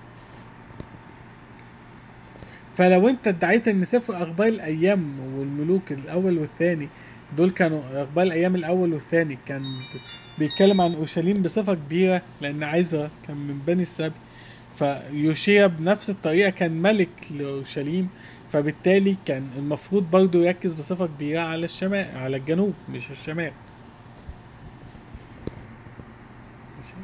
فلو انت ادعيت ان سفر اخبار الايام والملوك الاول والثاني دول كانوا اخبار الايام الاول والثاني كان ب- بيتكلم عن اورشليم بصفه كبيره لان عزرا كان من بني السبي فيوشيا بنفس الطريقه كان ملك لاورشليم فبالتالي كان المفروض برضه يركز بصفه كبيره على الشمال على الجنوب مش الشمال ماشي.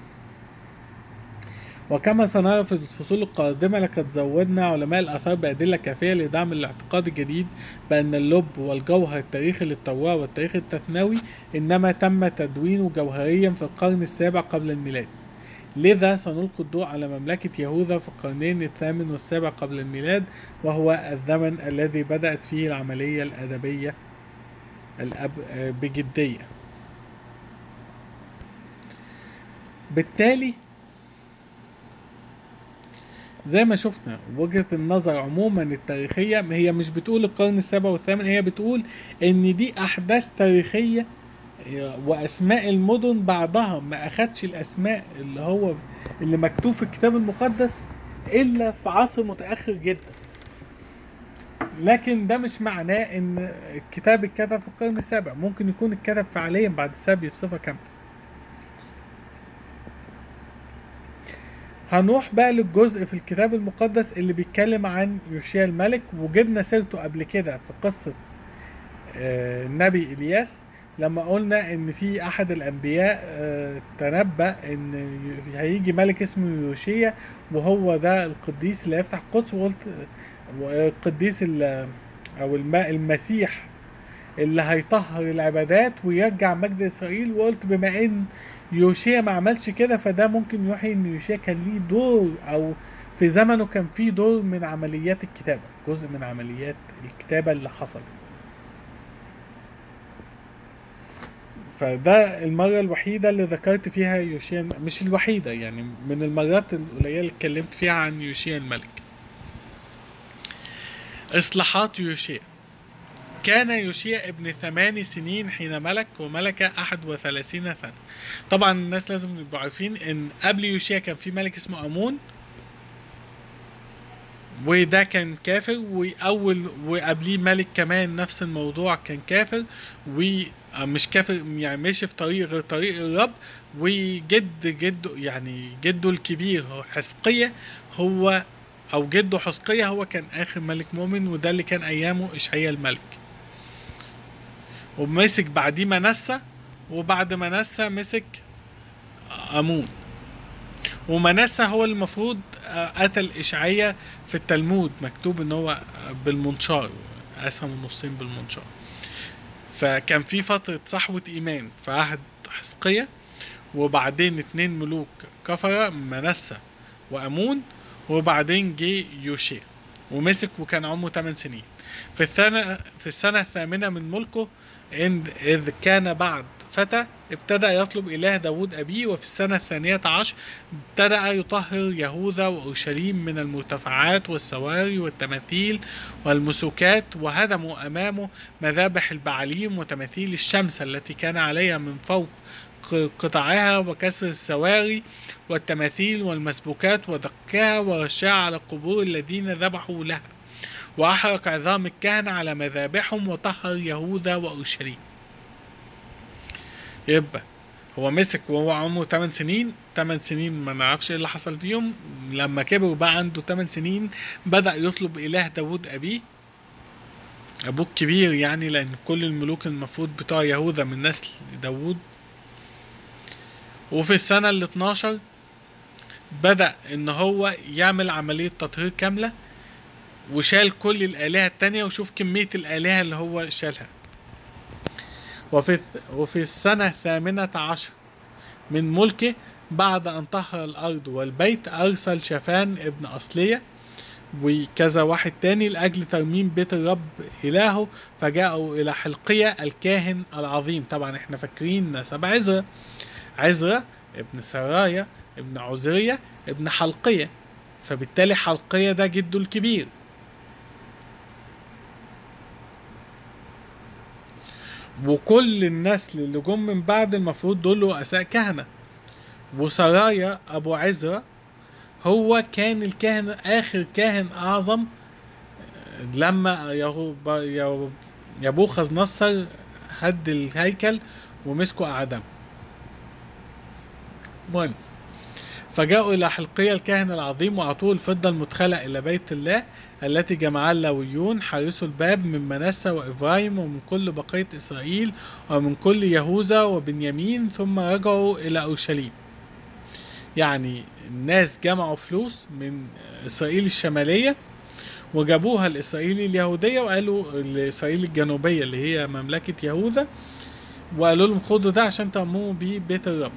وكما سنرى في الفصول القادمة لقد زودنا علماء الآثار بأدلة كافية لدعم الاعتقاد الجديد بأن اللب والجوهر التاريخي للتوراة والتاريخ التثنوي إنما تم تدوينه جوهريا في القرن السابع قبل الميلاد لذا سنلقي الضوء على مملكة يهوذا في القرنين الثامن والسابع قبل الميلاد وهو الزمن الذي بدأت فيه العملية الأدبية الأب... بجدية بالتالي زي ما شفنا وجهة النظر عموما التاريخية هي مش بتقول القرن السابع والثامن هي بتقول ان دي احداث تاريخية واسماء المدن بعضها ما اخدش الاسماء اللي هو اللي مكتوب في الكتاب المقدس الا في عصر متاخر جدا لكن ده مش معناه ان الكتاب اتكتب في القرن السابع ممكن يكون اتكتب فعليا بعد السبي بصفه كامله هنروح بقى للجزء في الكتاب المقدس اللي بيتكلم عن يوشيا الملك وجبنا سيرته قبل كده في قصة آه، النبي إلياس لما قلنا ان في احد الانبياء آه، تنبأ ان هيجي ملك اسمه يوشيا وهو ده القديس اللي هيفتح القدس وقلت آه، القديس ال- او الم- المسيح اللي هيطهر العبادات ويرجع مجد اسرائيل وقلت بما ان يوشيا ما عملش كده فده ممكن يوحي ان يوشيا كان ليه دور او في زمنه كان فيه دور من عمليات الكتابة جزء من عمليات الكتابة اللي حصلت فده المرة الوحيدة اللي ذكرت فيها يوشيا مش الوحيدة يعني من المرات القليلة اللي اتكلمت فيها عن يوشيا الملك إصلاحات يوشيا كان يوشيا ابن ثمان سنين حين ملك وملك أحد وثلاثين سنة طبعا الناس لازم يبقوا عارفين ان قبل يوشيا كان في ملك اسمه امون وده كان كافر واول وقبليه ملك كمان نفس الموضوع كان كافر ومش كافر يعني ماشي في طريق غير طريق الرب وجد جده يعني جده الكبير هو حزقية هو او جده حزقية هو كان اخر ملك مؤمن وده اللي كان ايامه اشعيا الملك ومسك بعديه منسى وبعد منسى مسك امون ومنسى هو المفروض قتل اشعيا في التلمود مكتوب ان هو بالمنشار قسم النصين بالمنشار فكان في فترة صحوة إيمان في عهد حزقية وبعدين اتنين ملوك كفرة منسى وأمون وبعدين جه يوشيا ومسك وكان عمره 8 سنين في السنة في السنة الثامنة من ملكه عند إذ كان بعد فتى ابتدأ يطلب إله داود أبيه وفي السنة الثانية عشر ابتدأ يطهر يهوذا وأورشليم من المرتفعات والسواري والتماثيل والمسوكات وهدموا أمامه مذابح البعاليم وتماثيل الشمس التي كان عليها من فوق قطعها وكسر السواري والتماثيل والمسبوكات ودقها ورشها على القبور الذين ذبحوا لها وأحرق عظام الكهنة على مذابحهم وطهر يهوذا وأورشليم يبقى هو مسك وهو عمره 8 سنين 8 سنين ما نعرفش ايه اللي حصل فيهم لما كبر وبقى عنده 8 سنين بدأ يطلب إله داود أبيه أبوه الكبير يعني لأن كل الملوك المفروض بتوع يهوذا من نسل داود وفي السنة ال 12 بدأ إن هو يعمل عملية تطهير كاملة وشال كل الآلهة التانية وشوف كمية الآلهة اللي هو شالها وفي وفي السنة الثامنة عشر من ملكه بعد أن طهر الأرض والبيت أرسل شافان ابن أصلية وكذا واحد تاني لأجل ترميم بيت الرب إلهه فجاءوا إلى حلقية الكاهن العظيم طبعا احنا فاكرين نسب عزرا عزرا ابن سرايا ابن عزرية ابن حلقية فبالتالي حلقية ده جده الكبير وكل النسل اللي جم من بعد المفروض دول رؤساء كهنة وسرايا أبو عزرا هو كان الكاهن آخر كاهن أعظم لما يبوخذ نصر هد الهيكل ومسكوا أعدام المهم فجاءوا إلى حلقية الكاهن العظيم وأعطوه الفضة المدخلة إلى بيت الله التي جمعها اللاويون حارسوا الباب من منسى وإفرايم ومن كل بقية إسرائيل ومن كل يهوذا وبنيامين ثم رجعوا إلى أورشليم يعني الناس جمعوا فلوس من إسرائيل الشمالية وجابوها لإسرائيل اليهودية وقالوا لإسرائيل الجنوبية اللي هي مملكة يهوذا وقالوا لهم خدوا ده عشان تأمروا بيه بيت الرب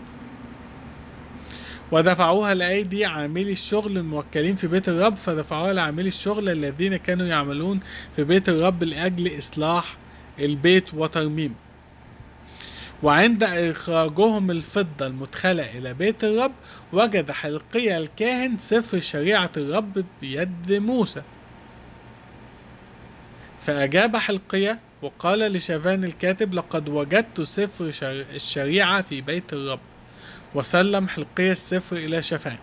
ودفعوها لأيدي عاملي الشغل الموكلين في بيت الرب فدفعوها لعاملي الشغل الذين كانوا يعملون في بيت الرب لأجل إصلاح البيت وترميمه وعند إخراجهم الفضة المدخلة إلى بيت الرب وجد حلقية الكاهن سفر شريعة الرب بيد موسى فأجاب حلقية وقال لشافان الكاتب لقد وجدت سفر شر- الشريعة في بيت الرب وسلم حلقية السفر إلى شافان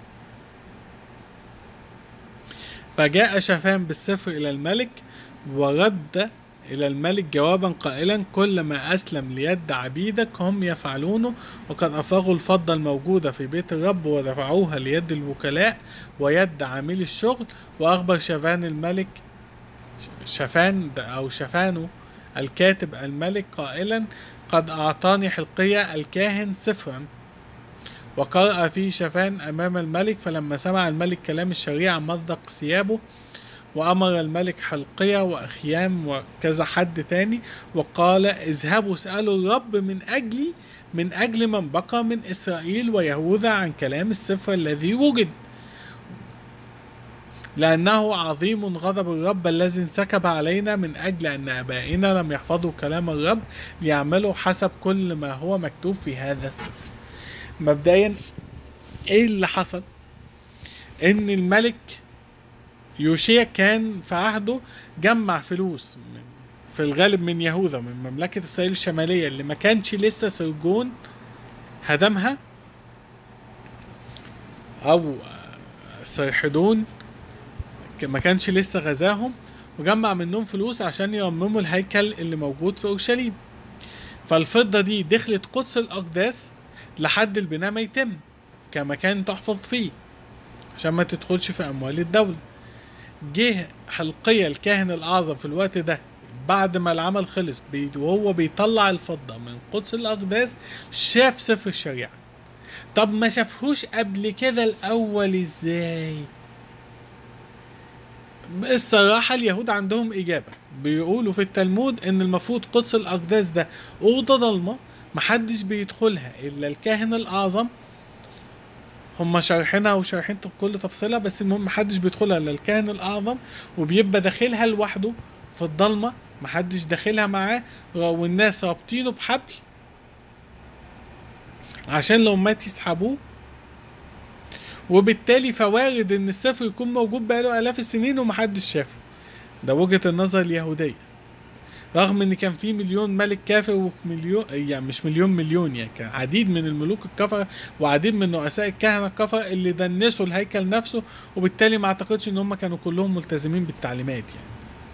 فجاء شافان بالسفر إلى الملك ورد إلى الملك جوابا قائلا كل ما أسلم ليد عبيدك هم يفعلونه وقد أفرغوا الفضة الموجودة في بيت الرب ودفعوها ليد الوكلاء ويد عاملي الشغل وأخبر شافان الملك شافان أو شافانو الكاتب الملك قائلا قد أعطاني حلقية الكاهن سفرا وقرأ فيه شافان أمام الملك فلما سمع الملك كلام الشريعة مزق ثيابه وأمر الملك حلقية وأخيام وكذا حد تاني وقال اذهبوا اسألوا الرب من أجلي من أجل من بقى من إسرائيل ويهوذا عن كلام السفر الذي وجد لأنه عظيم غضب الرب الذي انسكب علينا من أجل أن آبائنا لم يحفظوا كلام الرب ليعملوا حسب كل ما هو مكتوب في هذا السفر مبدئيا ايه اللي حصل ان الملك يوشيا كان في عهده جمع فلوس من في الغالب من يهوذا من مملكة إسرائيل الشمالية اللي ما كانش لسه سرجون هدمها أو سرحدون ما كانش لسه غزاهم وجمع منهم فلوس عشان يرمموا الهيكل اللي موجود في أورشليم فالفضة دي دخلت قدس الأقداس لحد البناء ما يتم كمكان تحفظ فيه عشان ما تدخلش في أموال الدولة جه حلقية الكاهن الأعظم في الوقت ده بعد ما العمل خلص بي- وهو بيطلع الفضة من قدس الأقداس شاف سفر الشريعة طب ما شافهوش قبل كده الأول إزاي؟ الصراحة اليهود عندهم إجابة بيقولوا في التلمود إن المفروض قدس الأقداس ده أوضة ضلمة محدش بيدخلها إلا الكاهن الأعظم هم شارحينها وشارحين كل تفصيلها بس المهم محدش بيدخلها الا الكاهن الاعظم وبيبقى داخلها لوحده في الضلمه محدش داخلها معاه والناس رابطينه بحبل عشان لو مات يسحبوه وبالتالي فوارد ان السفر يكون موجود بقاله الاف السنين ومحدش شافه ده وجهه النظر اليهوديه رغم ان كان في مليون ملك كافر ومليون يعني مش مليون مليون يعني كان عديد من الملوك الكفر وعديد من رؤساء الكهنه الكفر اللي دنسوا الهيكل نفسه وبالتالي ما اعتقدش ان هم كانوا كلهم ملتزمين بالتعليمات يعني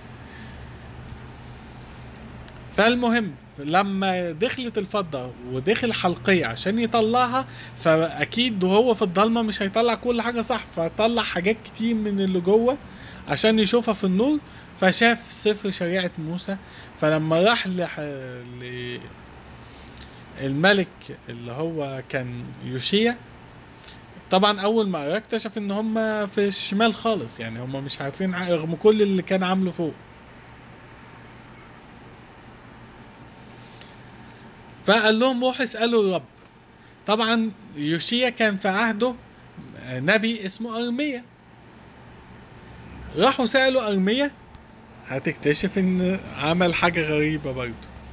فالمهم لما دخلت الفضة ودخل حلقية عشان يطلعها فأكيد وهو في الضلمة مش هيطلع كل حاجة صح فطلع حاجات كتير من اللي جوه عشان يشوفها في النور فشاف سفر شريعة موسى فلما راح لح... ل... الملك اللي هو كان يوشيا طبعا اول ما قرا اكتشف ان هم في الشمال خالص يعني هم مش عارفين ع- رغم كل اللي كان عامله فوق فقال لهم روحوا اسالوا الرب طبعا يوشيا كان في عهده نبي اسمه ارميا راحوا سالوا ارميا هتكتشف ان عمل حاجه غريبه برضه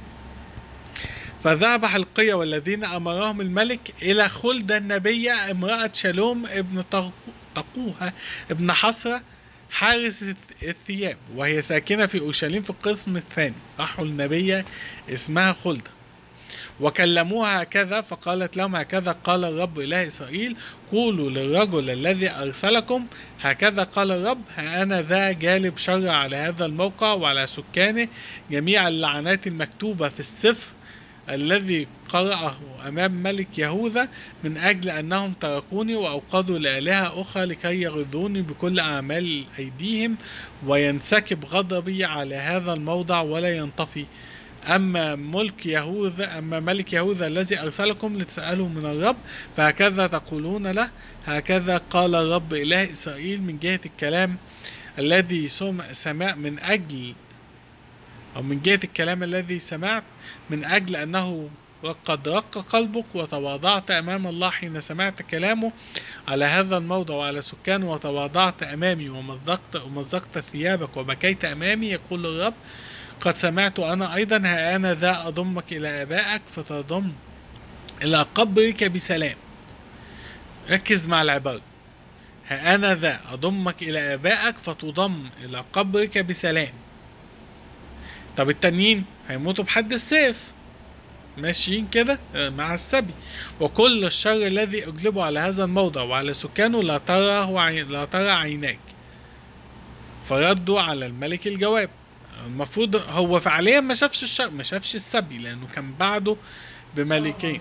فذهب حلقية والذين أمرهم الملك إلى خلدة النبية امرأة شالوم ابن طق- تقوها ابن حسرة حارس الث- الثياب وهي ساكنة في أورشليم في القسم الثاني راحوا النبية اسمها خلدة وكلموها هكذا فقالت لهم هكذا قال الرب إله إسرائيل قولوا للرجل الذي أرسلكم هكذا قال الرب ها أنا ذا جالب شر على هذا الموقع وعلى سكانه جميع اللعنات المكتوبة في السفر الذي قرأه أمام ملك يهوذا من أجل أنهم تركوني وأوقدوا لآلهة أخرى لكي يغضوني بكل أعمال أيديهم وينسكب غضبي على هذا الموضع ولا ينطفي أما ملك يهوذا أما ملك يهوذا الذي أرسلكم لتسألوا من الرب فهكذا تقولون له هكذا قال الرب إله إسرائيل من جهة الكلام الذي سمع سمع من أجل أو من جهة الكلام الذي سمعت من أجل أنه وقد رق قلبك وتواضعت أمام الله حين سمعت كلامه على هذا الموضع وعلى سكانه وتواضعت أمامي ومزقت ومزقت ثيابك وبكيت أمامي يقول الرب قد سمعت أنا أيضا ها أنا ذا أضمك إلى آبائك فتضم إلى قبرك بسلام ركز مع العبارة ها أنا ذا أضمك إلى آبائك فتضم إلى قبرك بسلام طب التانيين هيموتوا بحد السيف ماشيين كده آه، مع السبي وكل الشر الذي أجلبه على هذا الموضع وعلى سكانه لا ترى عين لا ترى عيناك فردوا على الملك الجواب المفروض هو فعليا ما شافش الشر ما شافش السبي لأنه كان بعده بملكين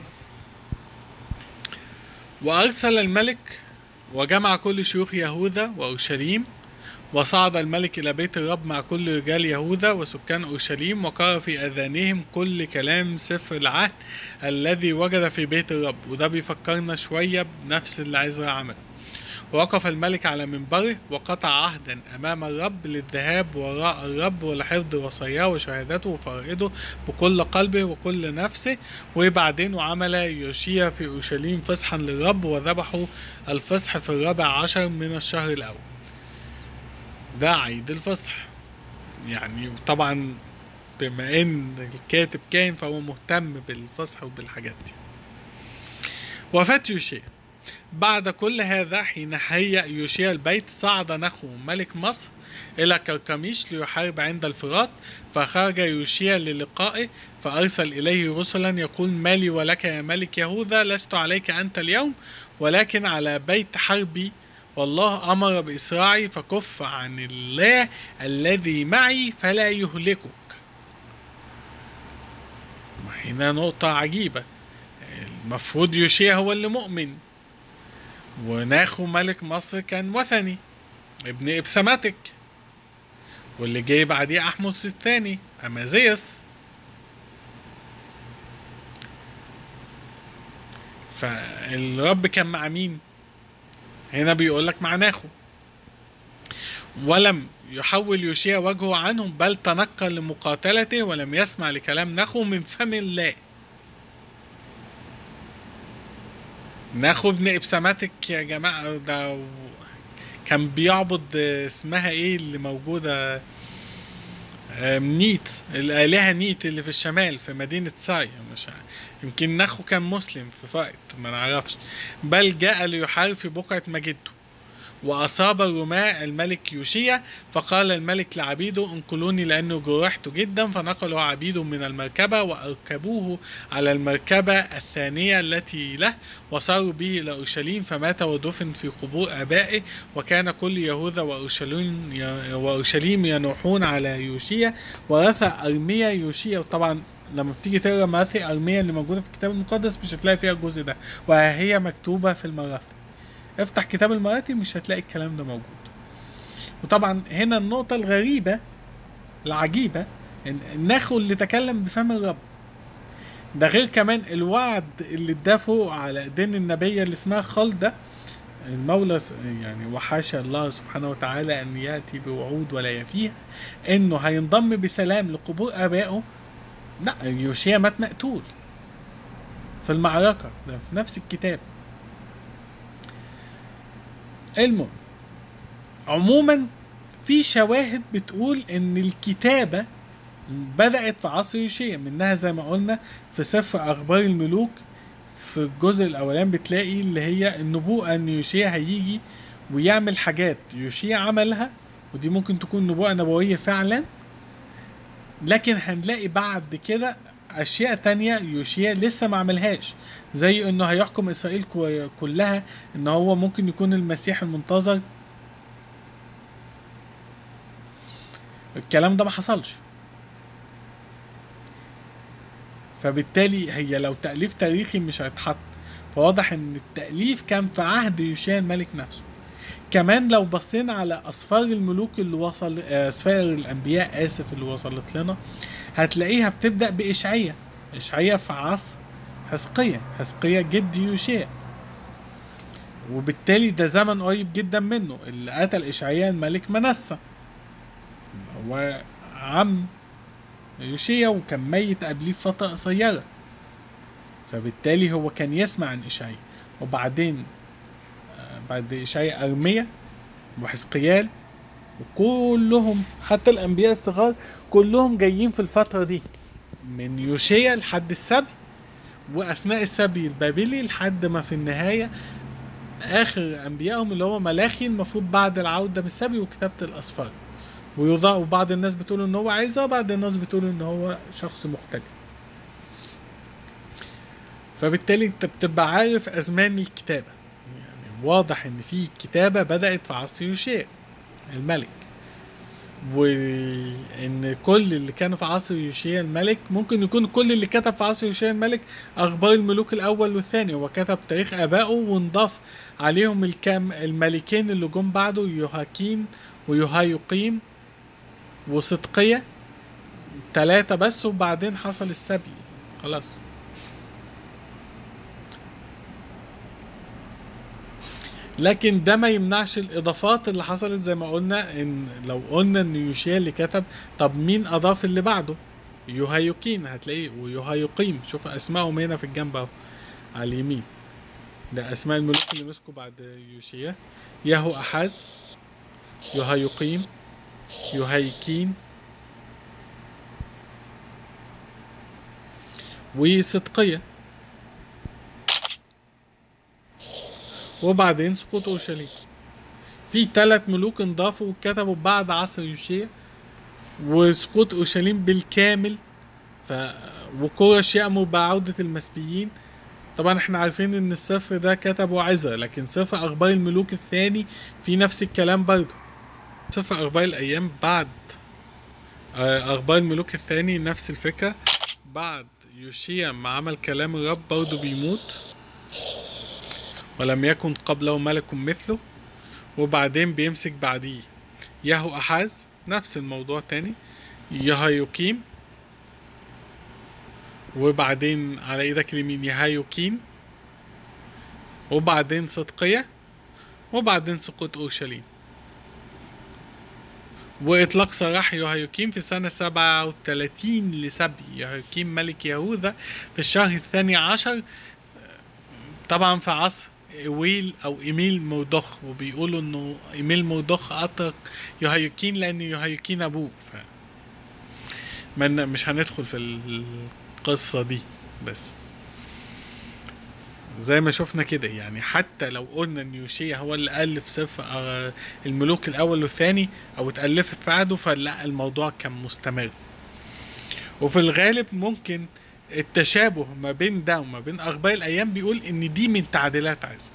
وأرسل الملك وجمع كل شيوخ يهوذا وأورشليم وصعد الملك إلى بيت الرب مع كل رجال يهوذا وسكان أورشليم وقرأ في أذانهم كل كلام سفر العهد الذي وجد في بيت الرب وده بيفكرنا شوية بنفس اللي عزرا عمل ووقف الملك على منبره وقطع عهدا أمام الرب للذهاب وراء الرب ولحفظ وصاياه وشهادته وفرائده بكل قلبه وكل نفسه وبعدين وعمل يوشيا في أورشليم فصحا للرب وذبحوا الفصح في الرابع عشر من الشهر الأول ده عيد الفصح يعني طبعا بما ان الكاتب كان فهو مهتم بالفصح وبالحاجات دي وفاة يوشيا بعد كل هذا حين هيأ يوشيا البيت صعد نخو ملك مصر إلى كركميش ليحارب عند الفرات فخرج يوشيا للقائه فأرسل إليه رسلا يقول مالي ولك يا ملك يهوذا لست عليك أنت اليوم ولكن على بيت حربي والله أمر بإسراعي فكف عن الله الذي معي فلا يهلكك هنا نقطة عجيبة المفروض يوشيا هو اللي مؤمن وناخو ملك مصر كان وثني ابن إبسماتك واللي جاي بعديه أحمس الثاني أمازيس فالرب كان مع مين؟ هنا بيقول لك مع ناخو ولم يحول يوشيا وجهه عنهم بل تنقل لمقاتلته ولم يسمع لكلام نخو من فم الله ناخو ابن ابسماتك يا جماعة ده كان بيعبد اسمها ايه اللي موجودة نيت الآلهة نيت اللي في الشمال في مدينة ساي مش عارف. يمكن نخو كان مسلم في فائت ما نعرفش بل جاء ليحارب في بقعة مجده وأصاب الرماة الملك يوشيا فقال الملك لعبيده انقلوني لأنه جرحت جدا فنقلوا عبيده من المركبة وأركبوه على المركبة الثانية التي له وصاروا به إلى أورشليم فمات ودفن في قبور آبائه وكان كل يهوذا وأورشليم وأورشليم ينوحون على يوشيا ورثى أرميا يوشيا وطبعا لما بتيجي تقرا مراثي أرميا اللي موجودة في الكتاب المقدس مش هتلاقي فيها الجزء ده وهي مكتوبة في المراثي افتح كتاب المراتب مش هتلاقي الكلام ده موجود وطبعا هنا النقطة الغريبة العجيبة ان النخو اللي تكلم بفم الرب ده غير كمان الوعد اللي اداه على ايدين النبية اللي اسمها خلدة المولى يعني وحاشا الله سبحانه وتعالى ان ياتي بوعود ولا يفيها انه هينضم بسلام لقبور ابائه لا يوشيا مات مقتول في المعركة ده في نفس الكتاب المهم عموما في شواهد بتقول ان الكتابة بدأت في عصر يوشيا منها زي ما قلنا في سفر أخبار الملوك في الجزء الأولاني بتلاقي اللي هي النبوءة إن يوشيا هيجي ويعمل حاجات يوشيا عملها ودي ممكن تكون نبوءة نبوية فعلا لكن هنلاقي بعد كده اشياء تانية يوشيا لسه ما عملهاش زي انه هيحكم اسرائيل كلها ان هو ممكن يكون المسيح المنتظر الكلام ده ما حصلش فبالتالي هي لو تأليف تاريخي مش هيتحط فواضح ان التأليف كان في عهد يوشيا الملك نفسه كمان لو بصينا على اسفار الملوك اللي وصل اسفار الانبياء اسف اللي وصلت لنا هتلاقيها بتبدا باشعياء اشعياء في عصر حزقية حزقية جد يوشيا وبالتالي ده زمن قريب جدا منه اللي قتل اشعياء الملك منسى هو عم يوشيا وكان ميت قبليه فترة قصيرة فبالتالي هو كان يسمع عن اشعياء وبعدين بعد إشعياء أرمية وحزقيال وكلهم حتى الأنبياء الصغار كلهم جايين في الفترة دي من يوشيا لحد السبي وأثناء السبي البابلي لحد ما في النهاية آخر أنبيائهم اللي هو ملاخي المفروض بعد العودة من السبي وكتابة الأسفار ويضع وبعض الناس بتقول ان هو عايزة وبعض الناس بتقول ان هو شخص مختلف فبالتالي انت بتبقى عارف ازمان الكتابة يعني واضح ان في كتابة بدأت في عصر يوشيع الملك وان كل اللي كانوا في عصر يوشيا الملك ممكن يكون كل اللي كتب في عصر يوشيا الملك اخبار الملوك الاول والثاني هو كتب تاريخ ابائه ونضاف عليهم الكام الملكين اللي جم بعده يوهاكين ويوهايقيم وصدقية ثلاثة بس وبعدين حصل السبي خلاص لكن ده ما يمنعش الاضافات اللي حصلت زي ما قلنا ان لو قلنا ان يوشيا اللي كتب طب مين اضاف اللي بعده يوهايوكين هتلاقيه ويوهايقيم شوف اسمائهم هنا في الجنب اهو على اليمين ده اسماء الملوك اللي مسكوا بعد يوشيا يهو احاز يوهايقيم يوهايكين وصدقيه وبعدين سقوط اورشليم في ثلاث ملوك انضافوا وكتبوا بعد عصر يوشيا وسقوط اورشليم بالكامل ف وكورش يأمر بعودة المسبيين طبعا احنا عارفين ان السفر ده كتبه عزة لكن سفر اخبار الملوك الثاني في نفس الكلام برضه سفر اخبار الايام بعد آه، اخبار الملوك الثاني نفس الفكرة بعد يوشيا ما عمل كلام الرب برضه بيموت ولم يكن قبله ملك مثله وبعدين بيمسك بعديه يهو أحاز نفس الموضوع تاني يهايوكيم وبعدين على ايدك اليمين يهايوكين وبعدين صدقية وبعدين سقوط أورشليم وإطلاق سراح يهايوكيم في سنة سبعة وثلاثين لسبي يهايوكيم ملك يهوذا في الشهر الثاني عشر طبعا في عصر ويل او ايميل مودخ وبيقولوا انه ايميل مودخ اطلق يهايوكين لان يهايوكين ابوه ف من مش هندخل في القصة دي بس زي ما شفنا كده يعني حتى لو قلنا ان يوشيا هو اللي الف سفر آه، الملوك الاول والثاني او اتالفت في عهده فلا الموضوع كان مستمر وفي الغالب ممكن التشابه ما بين ده وما بين اخبار الايام بيقول ان دي من تعديلات عزرا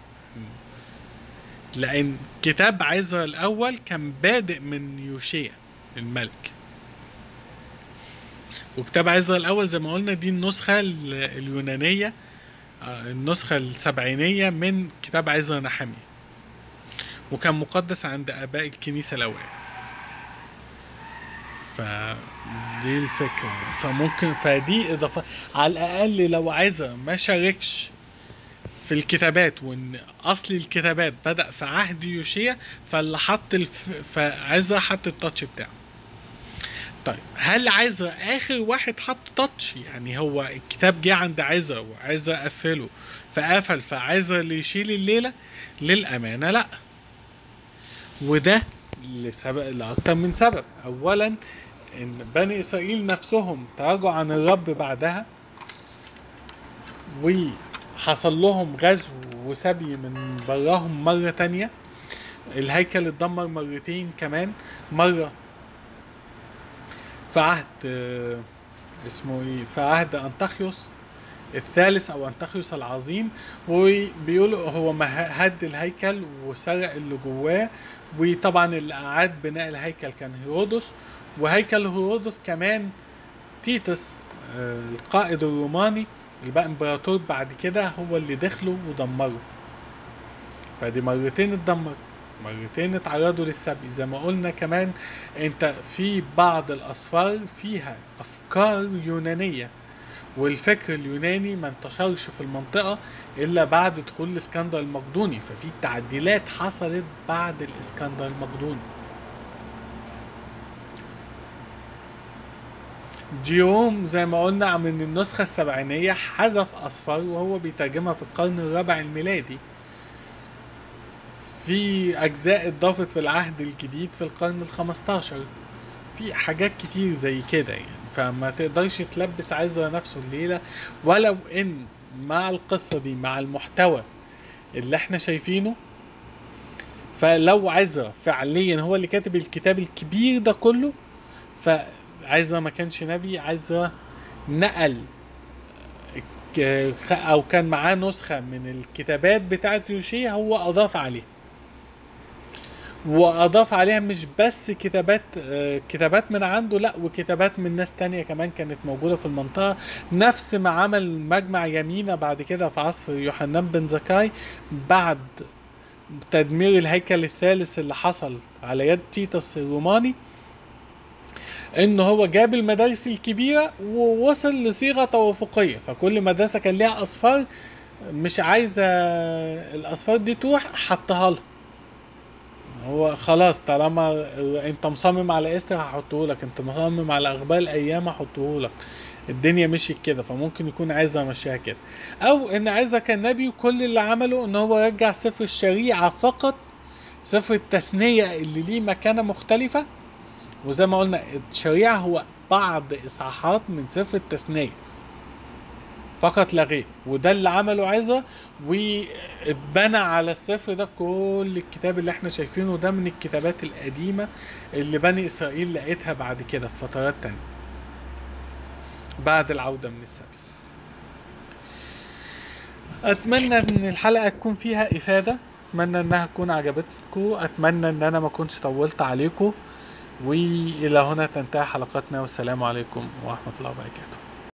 لان كتاب عزرا الاول كان بادئ من يوشيا الملك وكتاب عزرا الاول زي ما قلنا دي النسخه ال- اليونانيه آه، النسخه السبعينيه من كتاب عزرا نحمية وكان مقدس عند اباء الكنيسه الاوائل فدي الفكرة فممكن فدي إضافة على الأقل لو عايزة ما شاركش في الكتابات وإن أصل الكتابات بدأ في عهد يوشيا فاللي حط الف... فعايزة حط التاتش بتاعه طيب هل عايزة آخر واحد حط تاتش يعني هو الكتاب جه عند عايزة وعايزة أقفله فقفل فعايزة اللي يشيل الليلة للأمانة لأ وده لسبب لأكتر من سبب أولا إن بني إسرائيل نفسهم تراجعوا عن الرب بعدها وحصل لهم غزو وسبي من براهم مرة تانية الهيكل اتدمر مرتين كمان مرة في عهد آه، اسمه ايه في عهد انطاخيوس الثالث او انطاخيوس العظيم وبيقولوا هو ما هد الهيكل وسرق اللي جواه وطبعا اللي اعاد بناء الهيكل كان هيرودس وهيكل هيرودس كمان تيتس آه، القائد الروماني اللي بقى امبراطور بعد كده هو اللي دخله ودمره فدي مرتين اتدمر مرتين اتعرضوا للسبي زي ما قلنا كمان انت في بعض الاسفار فيها افكار يونانيه والفكر اليوناني ما انتشرش في المنطقة إلا بعد دخول الإسكندر المقدوني ففي تعديلات حصلت بعد الإسكندر المقدوني جيوم زي ما قلنا من النسخة السبعينية حذف أصفار وهو بيترجمها في القرن الرابع الميلادي في أجزاء اتضافت في العهد الجديد في القرن الخمستاشر في حاجات كتير زي كده يعني فما تقدرش تلبس عزرا نفسه الليلة ولو ان مع القصة دي مع المحتوى اللي احنا شايفينه فلو عزرا فعليا هو اللي كاتب الكتاب الكبير ده كله فعزرا ما كانش نبي عزرا نقل ك- او كان معاه نسخه من الكتابات بتاعه يوشيا هو اضاف عليها واضاف عليها مش بس كتابات آه، كتابات من عنده لا وكتابات من ناس تانية كمان كانت موجودة في المنطقة نفس ما عمل مجمع يمينة بعد كده في عصر يوحنان بن زكاي بعد تدمير الهيكل الثالث اللي حصل على يد تيتس الروماني ان هو جاب المدارس الكبيرة ووصل لصيغة توافقية فكل مدرسة كان ليها اصفار مش عايزة الاصفار دي تروح حطها لها هو خلاص طالما انت مصمم على استر هحطه لك انت مصمم على اخبار الايام هحطه لك الدنيا مشيت كده فممكن يكون عايزة مشيها كده او ان عايزة كان نبي وكل اللي عمله ان هو رجع سفر الشريعة فقط سفر التثنية اللي ليه مكانة مختلفة وزي ما قلنا الشريعة هو بعض اصحاحات من سفر التثنية فقط لا غير وده اللي عمله عزة واتبنى على السفر ده كل الكتاب اللي احنا شايفينه ده من الكتابات القديمة اللي بني اسرائيل لقيتها بعد كده في فترات تانية بعد العودة من السبي اتمنى ان الحلقة تكون فيها افادة اتمنى انها تكون عجبتكم اتمنى ان انا ما كنتش طولت عليكم والى هنا تنتهي حلقتنا والسلام عليكم ورحمة الله وبركاته